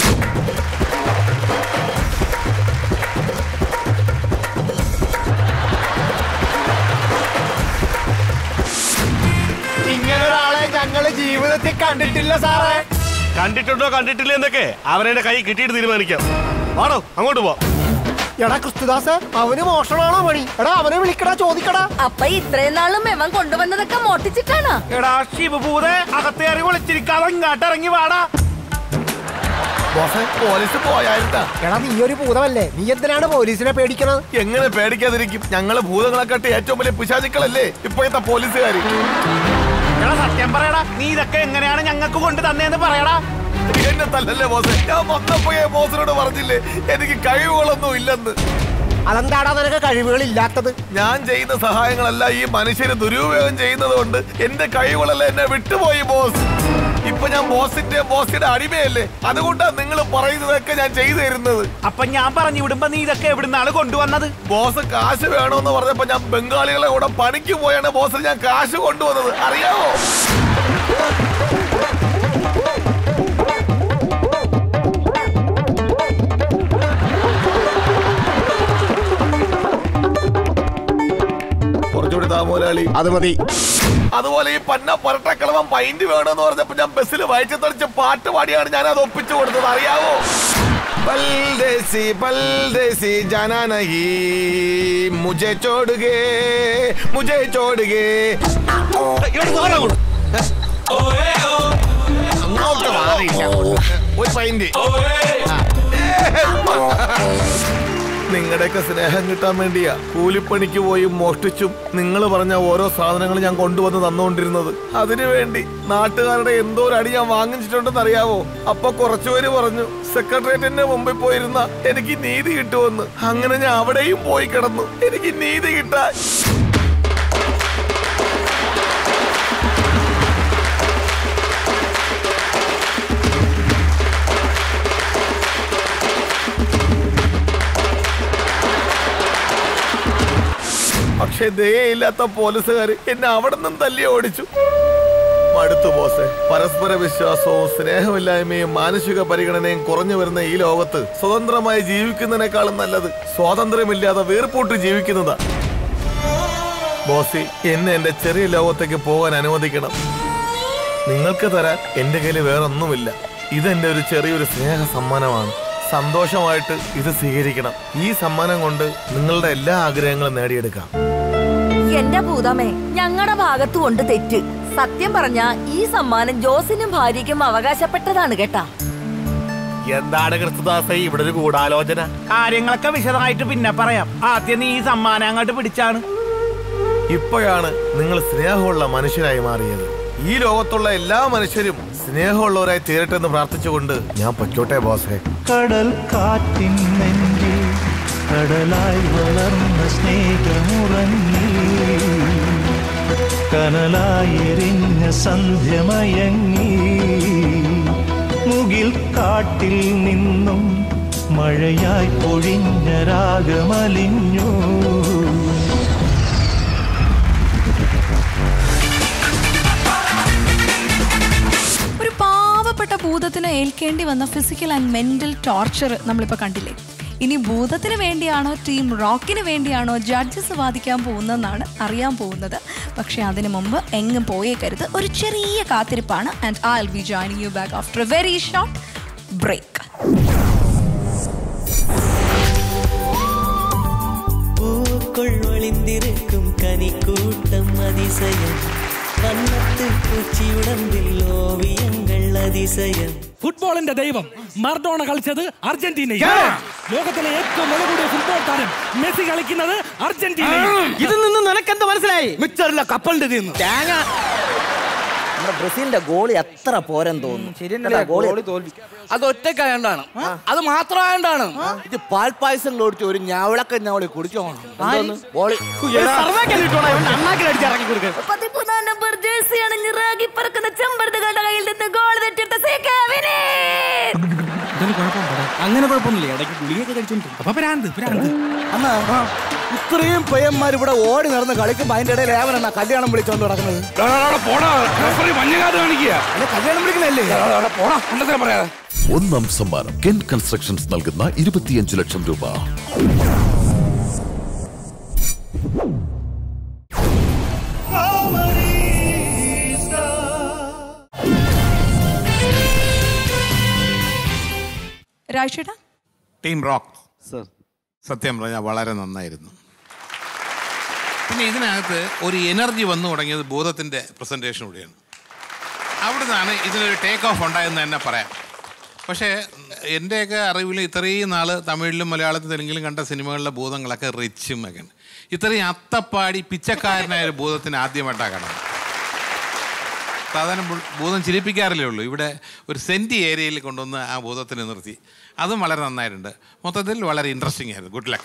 ഇങ്ങനെ ഒരാളെ ഞങ്ങള് ജീവിതത്തിൽ കണ്ടിട്ടില്ല സാറേ കണ്ടിട്ടുണ്ടോ കണ്ടിട്ടില്ല എന്നൊക്കെ അവരുടെ കൈ കിട്ടിയിട്ട് തീരുമാനിക്കാം ആണോ അങ്ങോട്ട് പോ എടാ ക്രിസ്തുദാസ് അവന് മോഷണമാണോ പണി എടാ അവനെ വിളിക്കടാ ചോദിക്കടാ അപ്പൊ ഇത്രയും നാളും എവൻ കൊണ്ടുവന്നതൊക്കെ മോട്ടിച്ചിട്ടാണ് എടാ ശിവഭൂതെ അകത്തേറി വിളിച്ചിരിക്കാതെ ഇങ്ങോട്ട് ഇറങ്ങി വാടാ ബോസ് പോലീസ് പോയായിരുന്നാ എടാ നീ ഒരു ഭൂതമല്ലേ നീ എന്തിനാണ് പോലീസിനെ പേടിക്കണത് എങ്ങനെ പേടിക്കാതിരിക്കും ഞങ്ങള് ഭൂതങ്ങളെക്കാട്ടി ഏറ്റവും വലിയ പിശാചുക്കളല്ലേ ഇപ്പോഴത്തെ പോലീസുകാര് എടാ സത്യം പറയടാ നീ ഇതൊക്കെ എങ്ങനെയാണ് ഞങ്ങൾക്ക് കൊണ്ട് തന്നേന്ന് പറയടാ എന്നെ തല്ലല്ലേ ബോസ് ഞാൻ വന്നപ്പോഴേ ബോസിനോട് പറഞ്ഞില്ലേ എനിക്ക് കഴിവുകളൊന്നും ഇല്ലെന്ന് അതെന്താടാ നിനക്ക് കഴിവുകൾ ഇല്ലാത്തത് ഞാൻ ചെയ്യുന്ന സഹായങ്ങളല്ല ഈ മനുഷ്യര് ദുരുപയോഗം ചെയ്യുന്നത് കൊണ്ട് എന്റെ കഴിവുകളെല്ലാം എന്നെ വിട്ടുപോയി ബോസ് ഇപ്പൊ ഞാൻ ബോസിന്റെ ബോസിന്റെ അടിമയല്ലേ അതുകൊണ്ടാണ് നിങ്ങൾ പറയുന്നതൊക്കെ ഞാൻ ചെയ്തു തരുന്നത് അപ്പൊ ഞാൻ പറഞ്ഞു വിടുമ്പോ നീ ഇതൊക്കെ എവിടുന്നാണ് കൊണ്ടുവന്നത് ബോസ് കാശ് വേണമെന്ന് പറഞ്ഞപ്പോ ഞാൻ ബംഗാളികളെ കൂടെ പണിക്ക് പോയാണ് ബോസ് ഞാൻ കാശ് കൊണ്ടുവന്നത് അറിയാമോ കുറച്ചുകൂടി താമോലാളി അത് മതി അതുപോലെ ഈ പന്ന പരട്ടക്കളവൻ പൈന്റ് വേണമെന്ന് പറഞ്ഞപ്പോ ഞാൻ ബസ്സിൽ വയറ്റത്തടിച്ച് പാട്ട് പാടിയാണ് ഞാൻ അത് ഒപ്പിച്ചു കൊടുത്തത് അറിയാവോ പൽദേശി പൽദേശി ജാനാ നഹീ മുझे छोड़ के मुझे छोड़ के അങ്ങോട്ട് മാറിയില്ല ഒരു പൈന്റ് നിങ്ങളുടെയൊക്കെ സ്നേഹം കിട്ടാൻ വേണ്ടിയാ കൂലിപ്പണിക്ക് പോയി മോഷ്ടിച്ചും നിങ്ങൾ പറഞ്ഞ ഓരോ സാധനങ്ങൾ ഞാൻ കൊണ്ടുവന്ന് തന്നുകൊണ്ടിരുന്നത് അതിനു വേണ്ടി നാട്ടുകാരുടെ എന്തോ ഒരു അടി ഞാൻ വാങ്ങിച്ചിട്ടുണ്ടെന്ന് അറിയാവോ അപ്പൊ കുറച്ചുപേര് പറഞ്ഞു സെക്രട്ടേറിയറ്റിന്റെ മുമ്പിൽ പോയിരുന്ന എനിക്ക് നീതി കിട്ടുമെന്ന് അങ്ങനെ ഞാൻ അവിടെയും പോയി കിടന്നു എനിക്ക് നീതി കിട്ടാൻ പക്ഷെ ദയയില്ലാത്ത പോലീസുകാർ എന്നെ അവിടെ നിന്നും തല്ലി ഓടിച്ചു മടുത്തു ബോസെ പരസ്പര വിശ്വാസവും സ്നേഹമില്ലായ്മയും മാനസിക പരിഗണനയും കുറഞ്ഞു വരുന്ന ഈ ലോകത്ത് സ്വതന്ത്രമായി ജീവിക്കുന്നതിനേക്കാളും നല്ലത് സ്വാതന്ത്ര്യമില്ലാതെ വീർപ്പൂട്ട് ജീവിക്കുന്നതാ ബോസി എന്നെ എന്റെ ചെറിയ ലോകത്തേക്ക് പോകാൻ അനുവദിക്കണം നിങ്ങൾക്ക് തരാൻ എന്റെ കയ്യിൽ വേറൊന്നുമില്ല ഇതെന്റെ ഒരു ചെറിയൊരു സ്നേഹ സമ്മാനമാണ് സന്തോഷമായിട്ട് ഇത് സ്വീകരിക്കണം ഈ സമ്മാനം കൊണ്ട് നിങ്ങളുടെ എല്ലാ ആഗ്രഹങ്ങളും നേടിയെടുക്കാം എന്റെ ഭൂതമേ ഞങ്ങളുടെ ഭാഗത്ത് കൊണ്ട് തെറ്റ് സത്യം പറഞ്ഞ ഈ സമ്മാനം ജോസിനും ഭാര്യയ്ക്കും അവകാശപ്പെട്ടതാണ് കേട്ടാ എന്താണ് കൃഷ്ണദാസ ഇവിടെ ഒരു ഗൂഢാലോചന കാര്യങ്ങളൊക്കെ വിശദമായിട്ട് പിന്നെ പറയാം ആദ്യം നീ ഈ സമ്മാനം അങ്ങോട്ട് പിടിച്ചാണ് ഇപ്പോഴാണ് നിങ്ങൾ സ്നേഹമുള്ള മനുഷ്യരായി മാറിയത് ഈ ലോകത്തുള്ള എല്ലാ മനുഷ്യരും സ്നേഹമുള്ളവരായി തീരട്ടെ എന്ന് പ്രാർത്ഥിച്ചുകൊണ്ട് ഞാൻ പൊയ്ക്കോട്ടെ ബോസേ കടൽ കാറ്റിൻ നെഞ്ചിൽ കടലായി വളർന്ന സ്നേഹമുറങ്ങി കനലായി എരിഞ്ഞ സന്ധ്യമയങ്ങി മുകിൽ കാട്ടിൽ നിന്നും മഴയായി പൊഴിഞ്ഞ രാഗമലിഞ്ഞു ഒരു പാവപ്പെട്ട ഭൂതത്തിന് ഏൽക്കേണ്ടി വന്ന ഫിസിക്കൽ ആൻഡ് മെന്റൽ ടോർച്ചർ നമ്മളിപ്പോൾ കണ്ടില്ലേ ഇനി ഭൂതത്തിന് വേണ്ടിയാണോ ടീം റോക്കിന് വേണ്ടിയാണോ ജഡ്ജസ് വാദിക്കാൻ പോകുന്നതെന്നാണ് അറിയാൻ പോകുന്നത് പക്ഷേ അതിനു മുമ്പ് എങ്ങും പോയേക്കരുത് ഒരു ചെറിയ കാത്തിരിപ്പാണ് and I will be joining you back after a very short break பூக்குள் ஒளிந்திருக்கும் கனிக்கூட்டம் அதிசயம் வண்ணத்து பூச்சி உடம்பில் ஓவியங்கள் அதிசயம் ഫുട്ബോളിന്റെ ദൈവം മർഡോണ കളിച്ചത് അർജന്റീനയിൽ ലോകത്തിലെ ഏറ്റവും വില കൂടിയ ഫുട്ബോൾ താരം മെസ്സി കളിക്കുന്നത് അർജന്റീനയിൽ ഇതിൽ നിന്ന് നിനക്കെന്ത് മനസ്സിലായി മിച്ചറില്ല കപ്പലിന്റെ തീർന്നു തേങ്ങ നമ്മുടെ ബ്രസീലിന്റെ ഗോളി അത്ര പോരെന്ന് തോന്നുന്നു അല്ല, ഗോളി തോൽവി അത് ഒറ്റക്കായോണ്ടാണ് അത് മാത്രമായോണ്ടാണ് ഇത് പാൽപ്പായസം കൊടുത്ത് ഒരു ഞാവളക്ക ഞാവളി കുടിച്ചോ അണ്ണാക്കിലടിച്ച് ഇറങ്ങി കൊടുക്കുക പതിമൂന്നാം നമ്പർ ജേഴ്സി അണിഞ്ഞ് റാഗി പറക്കുന്ന ചെമ്പരുതുകളുടെ കയ്യിൽ നിന്ന് ഗോൾ തെറ്റിട്ട സി കെവിനെ അങ്ങനെ കുഴപ്പമൊന്നുമില്ല ഇടയ്ക്ക് ഗുളിയൊക്കെ കഴിച്ചോണ്ട് അപ്പൊ ഭ്രാന്ത് ഭ്രാന്ത് അന്നാ ഇത്രയും പയ്യന്മാർ ഇവിടെ ഓടി നടന്ന് കളിക്കുമ്പോ അതിന്റെ ഇടയിൽ ഏവനാ കല്യാണം വിളിച്ചോണ്ട് നടക്കുന്നത് അല്ല, കല്യാണം വിളിക്കുന്നല്ലേ ഒന്നാം സമ്മാനം കെൻ കൺസ്ട്രക്ഷൻസ് നൽകുന്ന ഇരുപത്തിയഞ്ച് ലക്ഷം രൂപ രാജേട്ടാ ടീം റോക്ക് സർ സത്യം പറഞ്ഞാൽ വളരെ നന്നായിരുന്നു പിന്നെ ഇതിനകത്ത് ഒരു എനർജി വന്നു തുടങ്ങിയത് ഭൂതത്തിൻ്റെ പ്രസൻറ്റേഷനിലൂടെയാണ് അവിടെ നിന്നാണ് ഇതിനൊരു ടേക്ക് ഓഫ് ഉണ്ടായെന്ന് തന്നെ പറയാം പക്ഷേ എൻ്റെയൊക്കെ അറിവിൽ ഇത്രയും നാൾ തമിഴിലും മലയാളത്തിലും തെലുങ്കിലും കണ്ട സിനിമകളിലെ ഭൂതങ്ങളൊക്കെ റിച്ചും ഒക്കെ ഇത്രയും അത്തപ്പാടി പിച്ചക്കാരനായ ഒരു ഭൂതത്തിന് ആദ്യമായിട്ടാണ് കാണുന്നത് സാധാരണ ഭൂ- ഭൂതം ചിരിപ്പിക്കാറില്ലേ ഉള്ളൂ ഇവിടെ ഒരു സെൻറ്റി ഏരിയയിൽ കൊണ്ടുവന്ന് ആ ഭൂതത്തിനെ നിർത്തി അതും വളരെ നന്നായിട്ടുണ്ട് മൊത്തത്തിൽ വളരെ ഇൻട്രസ്റ്റിംഗ് ആയിരുന്നു ഗുഡ് ലക്ക്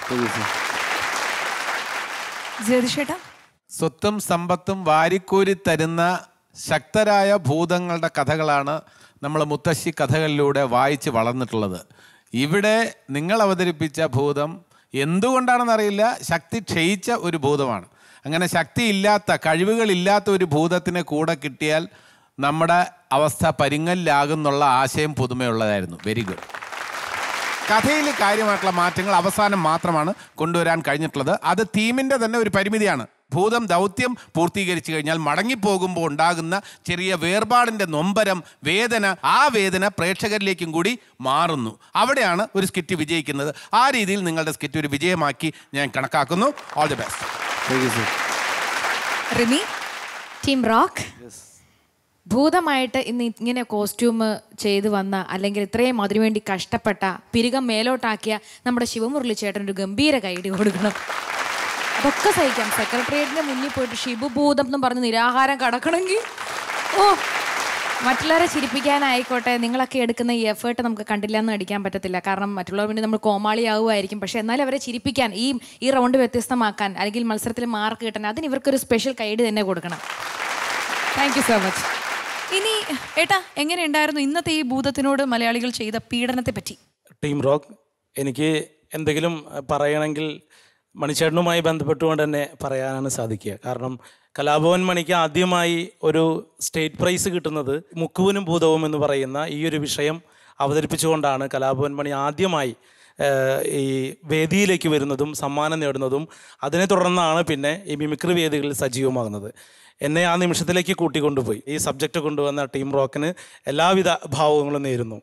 ജ്യോതിഷേട്ടാ സ്വത്തും സമ്പത്തും വാരിക്കോരി തരുന്ന ശക്തരായ ഭൂതങ്ങളുടെ കഥകളാണ് നമ്മൾ മുത്തശ്ശി കഥകളിലൂടെ വായിച്ച് വളർന്നിട്ടുള്ളത് ഇവിടെ നിങ്ങൾ അവതരിപ്പിച്ച ഭൂതം എന്തുകൊണ്ടാണെന്നറിയില്ല ശക്തി ക്ഷയിച്ച ഒരു ഭൂതമാണ് അങ്ങനെ ശക്തിയില്ലാത്ത കഴിവുകളില്ലാത്ത ഒരു ഭൂതത്തിനെ കൂടെ കിട്ടിയാൽ നമ്മുടെ അവസ്ഥ പരിങ്ങലിലാകുന്നുള്ള ആശയം പുതുമയുള്ളതായിരുന്നു വെരി ഗുഡ് കഥയിൽ കാര്യമായിട്ടുള്ള മാറ്റങ്ങൾ അവസാനം മാത്രമാണ് കൊണ്ടുവരാൻ കഴിഞ്ഞിട്ടുള്ളത് അത് തീമിൻ്റെ തന്നെ ഒരു പരിമിതിയാണ് ഭൂതം ദൗത്യം പൂർത്തീകരിച്ചു കഴിഞ്ഞാൽ മടങ്ങിപ്പോകുമ്പോൾ ഉണ്ടാകുന്ന ചെറിയ വേർപാടിൻ്റെ നൊമ്പരം വേദന ആ വേദന പ്രേക്ഷകരിലേക്കും കൂടി മാറുന്നു അവിടെയാണ് ഒരു സ്കിറ്റ് വിജയിക്കുന്നത് ആ രീതിയിൽ നിങ്ങളുടെ സ്കിറ്റ് ഒരു വിജയമാക്കി ഞാൻ കണക്കാക്കുന്നു all the best Rimi team rock ഭൂതമായിട്ട് ഇന്ന് ഇങ്ങനെ കോസ്റ്റ്യൂം ചെയ്തു വന്ന അല്ലെങ്കിൽ ഇത്രയും അതിനുവേണ്ടി കഷ്ടപ്പെട്ട പിരികം മേലോട്ടാക്കിയ നമ്മുടെ ശിവമുരളി ചേട്ടൻ ഒരു ഗംഭീര കൈഡി കൊടുക്കണം അതൊക്കെ സഹിക്കാം സെക്രട്ടേറിയറ്റിന്റെ മുന്നിൽ പോയിട്ട് ഷിബു ഭൂതം എന്ന് പറഞ്ഞ് നിരാഹാരം കടക്കണമെങ്കിൽ ഓ മറ്റുള്ളവരെ ചിരിപ്പിക്കാനായിക്കോട്ടെ നിങ്ങളൊക്കെ എടുക്കുന്ന ഈ എഫേർട്ട് നമുക്ക് കണ്ടില്ല എന്ന് അടിക്കാൻ പറ്റത്തില്ല കാരണം മറ്റുള്ളവർ വേണ്ടി നമ്മൾ കോമാളിയാവുമായിരിക്കും പക്ഷെ എന്നാലും അവരെ ചിരിപ്പിക്കാൻ ഈ ഈ റൗണ്ട് വ്യത്യസ്തമാക്കാൻ അല്ലെങ്കിൽ മത്സരത്തിൽ മാർക്ക് കിട്ടാൻ അതിന് ഇവർക്കൊരു സ്പെഷ്യൽ കൈഡ് തന്നെ കൊടുക്കണം താങ്ക് യു സോ മച്ച് ഇനി ഏട്ടാ എങ്ങനെ ഉണ്ടായിരുന്നു ഇന്നത്തെ ഈ ഭൂതത്തിനോട് മലയാളികൾ ചെയ്ത പീഡനത്തെ പറ്റി ടീം റോക്ക് എനിക്ക് എന്തെങ്കിലും അഹ്, പറയണമെങ്കിൽ മണിച്ചേട്ടനുമായി ബന്ധപ്പെട്ടുകൊണ്ട് തന്നെ പറയാനാണ് സാധിക്കുക കാരണം കലാഭവൻ മണിക്ക് ആദ്യമായി ഒരു സ്റ്റേറ്റ് പ്രൈസ് കിട്ടുന്നത് മുക്കുവനും ഭൂതവും എന്ന് പറയുന്ന ഈ ഒരു വിഷയം അവതരിപ്പിച്ചുകൊണ്ടാണ് കലാഭവൻ മണി ആദ്യമായി ഏഹ്, ഈ വേദിയിലേക്ക് വരുന്നതും സമ്മാനം നേടുന്നതും അതിനെ തുടർന്നാണ് പിന്നെ ഈ മിമിക്രി വേദികളിൽ സജീവമാകുന്നത് എന്നെ ആ നിമിഷത്തിലേക്ക് കൂട്ടിക്കൊണ്ടുപോയി ഈ സബ്ജക്റ്റ് കൊണ്ടുവന്ന ടീം റോക്കിന് എല്ലാവിധ ഭാവങ്ങളും നേരുന്നു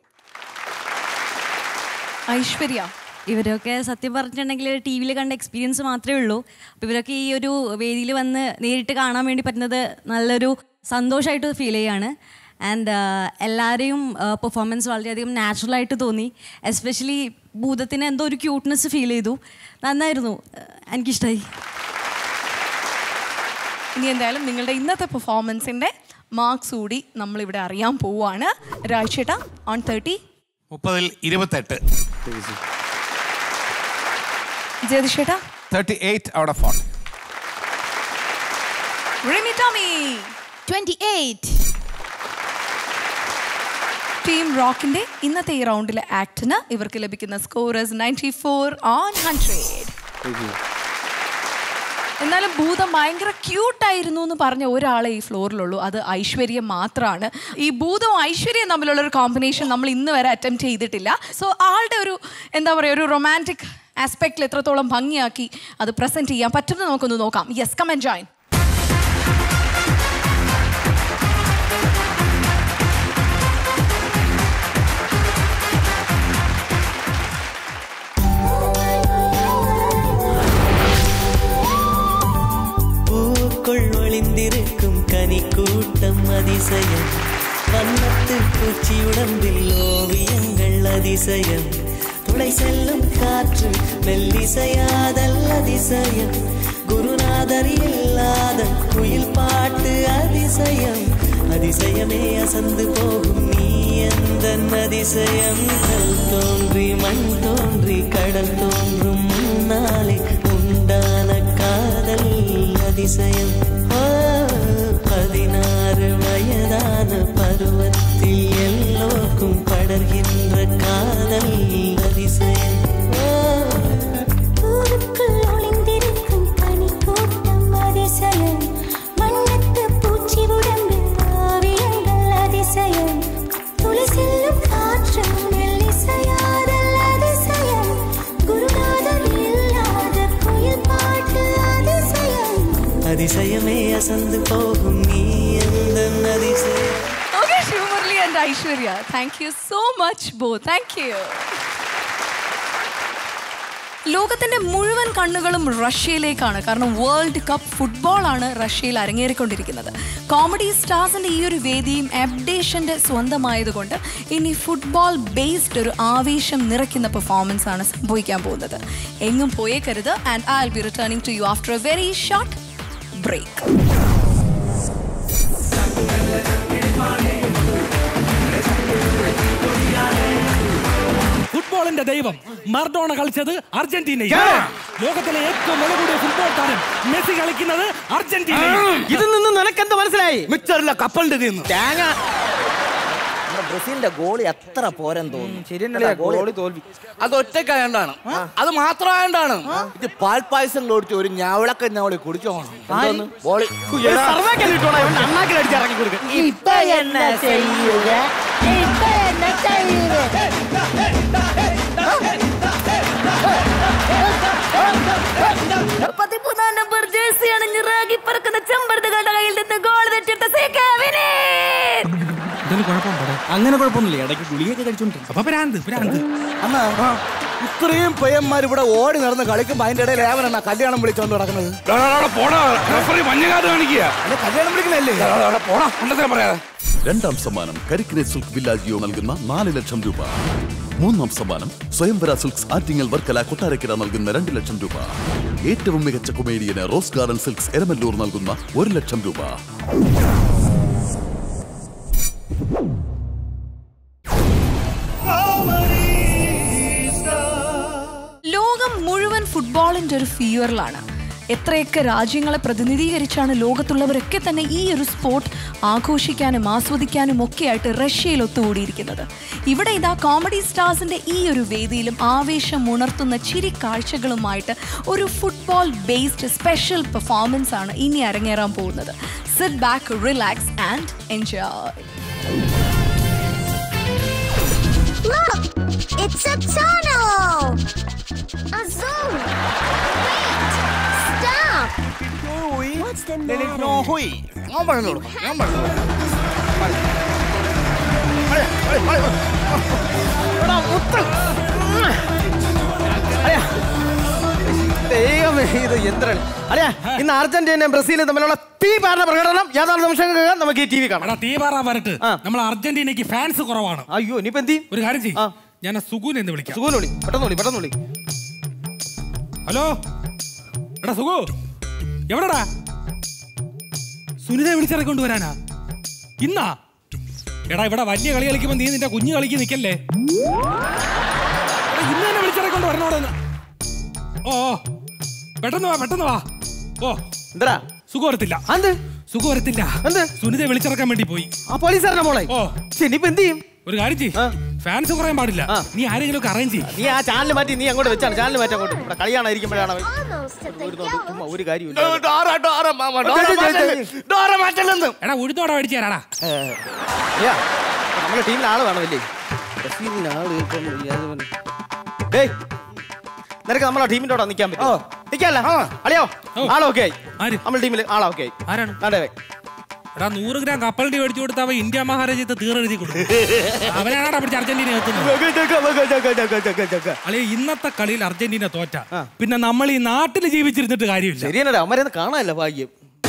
ഐശ്വര്യ ഇവരൊക്കെ സത്യം പറഞ്ഞിട്ടുണ്ടെങ്കിൽ ടി വിയിൽ കണ്ട എക്സ്പീരിയൻസ് മാത്രമേ ഉള്ളൂ അപ്പോൾ ഇവരൊക്കെ ഈ ഒരു വേദിയിൽ വന്ന് നേരിട്ട് കാണാൻ വേണ്ടി പറ്റുന്നത് നല്ലൊരു സന്തോഷമായിട്ട് ഫീൽ ചെയ്യാണ് ആൻഡ് എല്ലാവരെയും പെർഫോമൻസ് വളരെയധികം നാച്ചുറലായിട്ട് തോന്നി എസ്പെഷ്യലി ഭൂതത്തിന് എന്തോ ഒരു ക്യൂട്ട്നെസ് ഫീൽ ചെയ്തു നന്നായിരുന്നു ഏഹ് എനിക്കിഷ്ടമായി ഇനി എന്തായാലും നിങ്ങളുടെ ഇന്നത്തെ പെർഫോമൻസിന്റെ മാർക്സ് കൂടി നമ്മളിവിടെ അറിയാൻ പോവുകയാണ് രാഴ്ചേട്ടാ ഓൺ തേർട്ടി മുപ്പതിൽ ഇരുപത്തെട്ട് ജ്യോതിഷേട്ടാ thirty eight out of forty Rimi Tomy twenty eight team റോക്കിന്റെ ഇന്നത്തെ ഈ റൗണ്ടിലെ ആക്ടിന് ഇവർക്ക് ലഭിക്കുന്ന scores ninety four on hundred എന്നാലും ഭൂതം ഭയങ്കര ക്യൂട്ടായിരുന്നു എന്ന് പറഞ്ഞ ഒരാളെ ഈ ഫ്ലോറിലുള്ളൂ അത് ഐശ്വര്യ മാത്രമാണ് ഈ ഭൂതവും ഐശ്വര്യയും തമ്മിലുള്ള ഒരു കോമ്പിനേഷൻ നമ്മൾ ഇന്ന് വരെ അറ്റംപ്റ്റ് ചെയ്തിട്ടില്ല സോ ആളുടെ ഒരു എന്താ പറയുക ഒരു റൊമാൻറ്റിക് ആസ്പെക്റ്റിൽ എത്രത്തോളം ഭംഗിയാക്കി അത് പ്രസന്റ് ചെയ്യാൻ പറ്റുമെന്ന് നമുക്കൊന്ന് നോക്കാം യെസ് കം ആൻഡ് ജോയിൻ பூக்குள் ஒளிந்திருக்கும் கனிக்கூட்டம் அதிசயம் வண்ணத்து பூச்சி உடம்பில் ஓவியங்கள் அதிசயம் துளை செல்லும் காற்று மெல்லிசையாதல் அதிசயம் குருநாதர் இல்லாத குயில் பாட்டு அதிசயம் அதிசயமே அசந்து போகும் நீ எந்த அதிசயம் கல் தோன்றி மண் தோன்றி கடல் தோன்றும் முன்னாலே உண்டான காதல் அதிசயம் ஆ, பதினாறு வயதான பருவத்தில் எல்லோருக்கும் படர்கின்ற காதல் அதிசயம் ஆ, பூவுக்குள் ஒளிந்திருக்கும் கனிக்கூட்டம் அதிசயம் வண்ணத்து பூச்சி உடம்பில் ஓவியங்கள் அதிசயம் துளி செல்லும் காற்று மெல்லிசையாதல் அதிசயம் குருநாதர் இல்லாத குயில் பாட்டு அதிசயம் அதிசயமே அசந்து போகும் நீ எந்த அதிசயம் okay Shivamurali and Aishwarya thank you so much ബോ താങ്ക് യു ലോകത്തിന്റെ മുഴുവൻ കണ്ണുകളും റഷ്യയിലേക്കാണ് കാരണം വേൾഡ് കപ്പ് ഫുട്ബോൾ ആണ് റഷ്യയിൽ അരങ്ങേറിക്കൊണ്ടിരിക്കുന്നത് കോമഡി സ്റ്റാർസിന്റെ ഈ ഒരു വേദിയും അപ്ഡേഷന്റെ സ്വന്തമായതുകൊണ്ട് ഇനി ഫുട്ബോൾ ബേസ്ഡ് ഒരു ആവേശം നിറയ്ക്കുന്ന പെർഫോമൻസ് ആണ് സംഭവിക്കാൻ പോകുന്നത് എങ്ങും പോയേക്കരുത് and I will be returning to you after a very short break ഫുട്ബോളിന്റെ ഫുട്ബോളിന്റെ ദൈവം മർഡോണ കളിച്ചത് അർജന്റീനയിൽ ലോകത്തിലെ ഏറ്റവും വില കൂടിയ ഫുട്ബോൾ താരം മെസ്സി കളിക്കുന്നത് അർജന്റീനയിൽ ഇതിൽ നിന്ന് നിനക്കെന്ത് മനസ്സിലായി മിച്ചറില്ല കപ്പലിന്റെ തീർന്നു തേങ്ങ നമ്മുടെ ബ്രസീലിന്റെ ഗോളി അത്ര പോരെന്ന് തോന്നുന്നു ശരിയല്ലേ ഗോളി തോൽവി അത് ഒറ്റക്കായോണ്ടാണ് അത് മാത്രമായോണ്ടാണ് ഇത് പാൽപ്പായസം കൊടുത്ത് ഒരു ഞാവിളക്ക ഞാവളി കുടിച്ചോണം എന്തോന്ന്? ബോളി അണ്ണാക്കിലടിച്ചിറങ്ങി കൊടുക്കും ഇപ്പൊ എന്നാ ചെയ്യുക ഇപ്പൊ എന്നാ പതിമൂന്നാം നമ്പർ ജേഴ്സി അണിഞ്ഞ് റാഗി പറക്കുന്ന ചെമ്പരുതുകളുടെ കയ്യിൽ നിന്ന് ഗോൾ തെറ്റിട്ട സേക്കാവിനെ അങ്ങനെ കുഴപ്പമൊന്നുമില്ല ഇടയ്ക്ക് ഗുളികയൊക്കെ കഴിച്ചോണ്ടിരിക്കും അപ്പൊ ഭ്രാന്ത് ഭ്രാന്ത് അമ്മ ഇത്രയും പയ്യന്മാർ ഇവിടെ ഓടി നടന്ന് കളിക്കുമ്പോ അതിന്റെ ഇടയിൽ ഏവനാ കല്യാണം വിളിച്ചോണ്ട് നടക്കുന്നത് മഞ്ഞകാട് കാണിക്കുക അല്ലെ കല്യാണം വിളിക്കുന്നല്ലേ പോടാ ഉണ്ടെന്ന് പറയാതെ രണ്ടാം സമ്മാനം കരിക്കിനെ സിൽക്ക് വില്ലാജിയോ നൽകുന്ന നാല് ലക്ഷം രൂപ മൂന്നാം സമ്മാനം സ്വയംവര സിൽക്സ് ആറ്റിങ്ങൽ വർക്കല കൊട്ടാരക്കര നൽകുന്ന രണ്ട് ലക്ഷം രൂപ ഏറ്റവും മികച്ച കൊമേഡിയന് റോസ് ഗാർഡൻ സിൽക്സ് എരമല്ലൂർ നൽകുന്ന ഒരു ലക്ഷം രൂപ ലോകം മുഴുവൻ ഫുട്ബോളിന്റെ ഒരു ഫീവറിലാണ് എത്രയൊക്കെ രാജ്യങ്ങളെ പ്രതിനിധീകരിച്ചാണ് ലോകത്തുള്ളവരൊക്കെ തന്നെ ഈ ഒരു സ്പോർട്ട് ആഘോഷിക്കാനും ആസ്വദിക്കാനും ഒക്കെ ആയിട്ട് റഷ്യയിൽ ഒത്തുകൂടിയിരിക്കുന്നത് ഇവിടെ ഇതാ കോമഡി സ്റ്റാർസിന്റെ ഈ ഒരു വേദിയിലും ആവേശം ഉണർത്തുന്ന ചിരി കാഴ്ചകളുമായിട്ട് ഒരു ഫുട്ബോൾ ബേസ്ഡ് സ്പെഷ്യൽ പെർഫോമൻസ് ആണ് ഇനി അരങ്ങേറാൻ പോകുന്നത് sit back relax and enjoy Look, it's a tunnel. A zoo. Wait, stop. What's the matter? ഞാൻ പറഞ്ഞു കൊടുക്കാം ഞാൻ പറഞ്ഞു കൊടുക്കാം. എടാ, മുത്ത്. അളിയാ. ദൈവമേ ഇത് എന്താണ് അളിയാ ഇന്ന് അർജന്റീനയും ബ്രസീലും തമ്മിലുള്ള തീ പാർന്ന പ്രകടനം യാതൊരു നിമിഷങ്ങൾ കേൾക്കാം നമുക്ക് ഈ ടി വി കാണാം എടാ തീ പാറാ വരട്ട് നമ്മൾ അർജന്റീനയ്ക്ക് ഫാൻസ് കുറവാണ് അയ്യോ ഇനിയിപ്പോ എന്ത് ചെയ്യും? ഒരു കാര്യം ചെയ്യും ഞാൻ സുഗുൻ എന്ന് വിളിക്കാം സുഖം വിളി പെട്ടെന്ന് വിളി പെട്ടെന്ന് വിളി ഹലോ എടാ സുഗു എവിടെടാ സുനിതയെ വിളിച്ചിറക്കൊണ്ട് വരാനാ ഇന്നാ എടാ ഇവിടെ വലിയ കളി കളിക്കുമ്പോ നീ നിന്റെ കുഞ്ഞു കളിക്ക് നിക്കല്ലേ എടാ, ഇന്ന് തന്നെ വിളിച്ചിറക്കൊണ്ട് വരണോടെന്ന് ഓ ഓ. പെട്ടെന്ന് വാ പെട്ടെന്ന് വാ ഓ എന്താ സുഖം വരത്തില്ല എന്ത് സുഖം വരത്തില്ല എന്ത് സുനിതയെ വിളിച്ചിറക്കാൻ വേണ്ടി പോയി ആ പോലീസുകാരനെ മോളെ ഓ ഇനിയിപ്പോ എന്ത് ചെയ്യും ഒരു കാര്യം ചെയ്യ് ഫാൻസ് കുറയാൻ പാടില്ല നീ ആരെങ്കിലും ഒക്കെ അറേഞ്ച് ചെയ്യും നീ ആ ചാനൽ മാറ്റി നീ അങ്ങോട്ട് വെച്ചാണ് ചാനൽ മാറ്റി അങ്ങോട്ട് ഇവിടെ കളിയാണായിരിക്കുമ്പോഴാണ് അവൻ ഒരു നോക്ക് ചുമ്മാ ഒരു കാര്യമില്ല ഡോറ, ഡോറ, മാമ, ഡോറ മാറ്റല്. ഡോറ മാറ്റലെന്ന്. എടാ ഉഴുത്തോടെ മേടിച്ചു തരാടാ അയ്യാ, നമ്മുടെ ടീമിൽ ആള് വേണമല്ലേ ബ്രസീലിന് ആള് ഇപ്പം യാതൊരു- ഡേയ് നിനക്ക് നമ്മളെ ടീമിന്റെ കൂടെ നിൽക്കാൻ പറ്റുമോ നിൽക്കാല്ല അളിയോ ആളോക്കെ ആയി നമ്മുടെ ടീമിൽ ആളോക്കെ ആയി ആരാണ് അതെ എടാ നൂറ് ഗ്രാം കപ്പലിന്റെ മേടിച്ചു കൊടുത്ത അവ ഇന്ത്യ മഹാരാജ്യത്ത് തീറെഴുതി കൊടുക്കും അവനാണ് പിടിച്ച് അർജന്റീന എത്തുന്നത് അല്ലെ ഇന്നത്തെ കളിയിൽ അർജന്റീന തോറ്റ പിന്നെ നമ്മൾ ഈ നാട്ടിൽ ജീവിച്ചിരുന്നിട്ട് കാര്യമില്ല ശരിയല്ലടാ അമ്മരെ കാണാനല്ല ഭാഗ്യം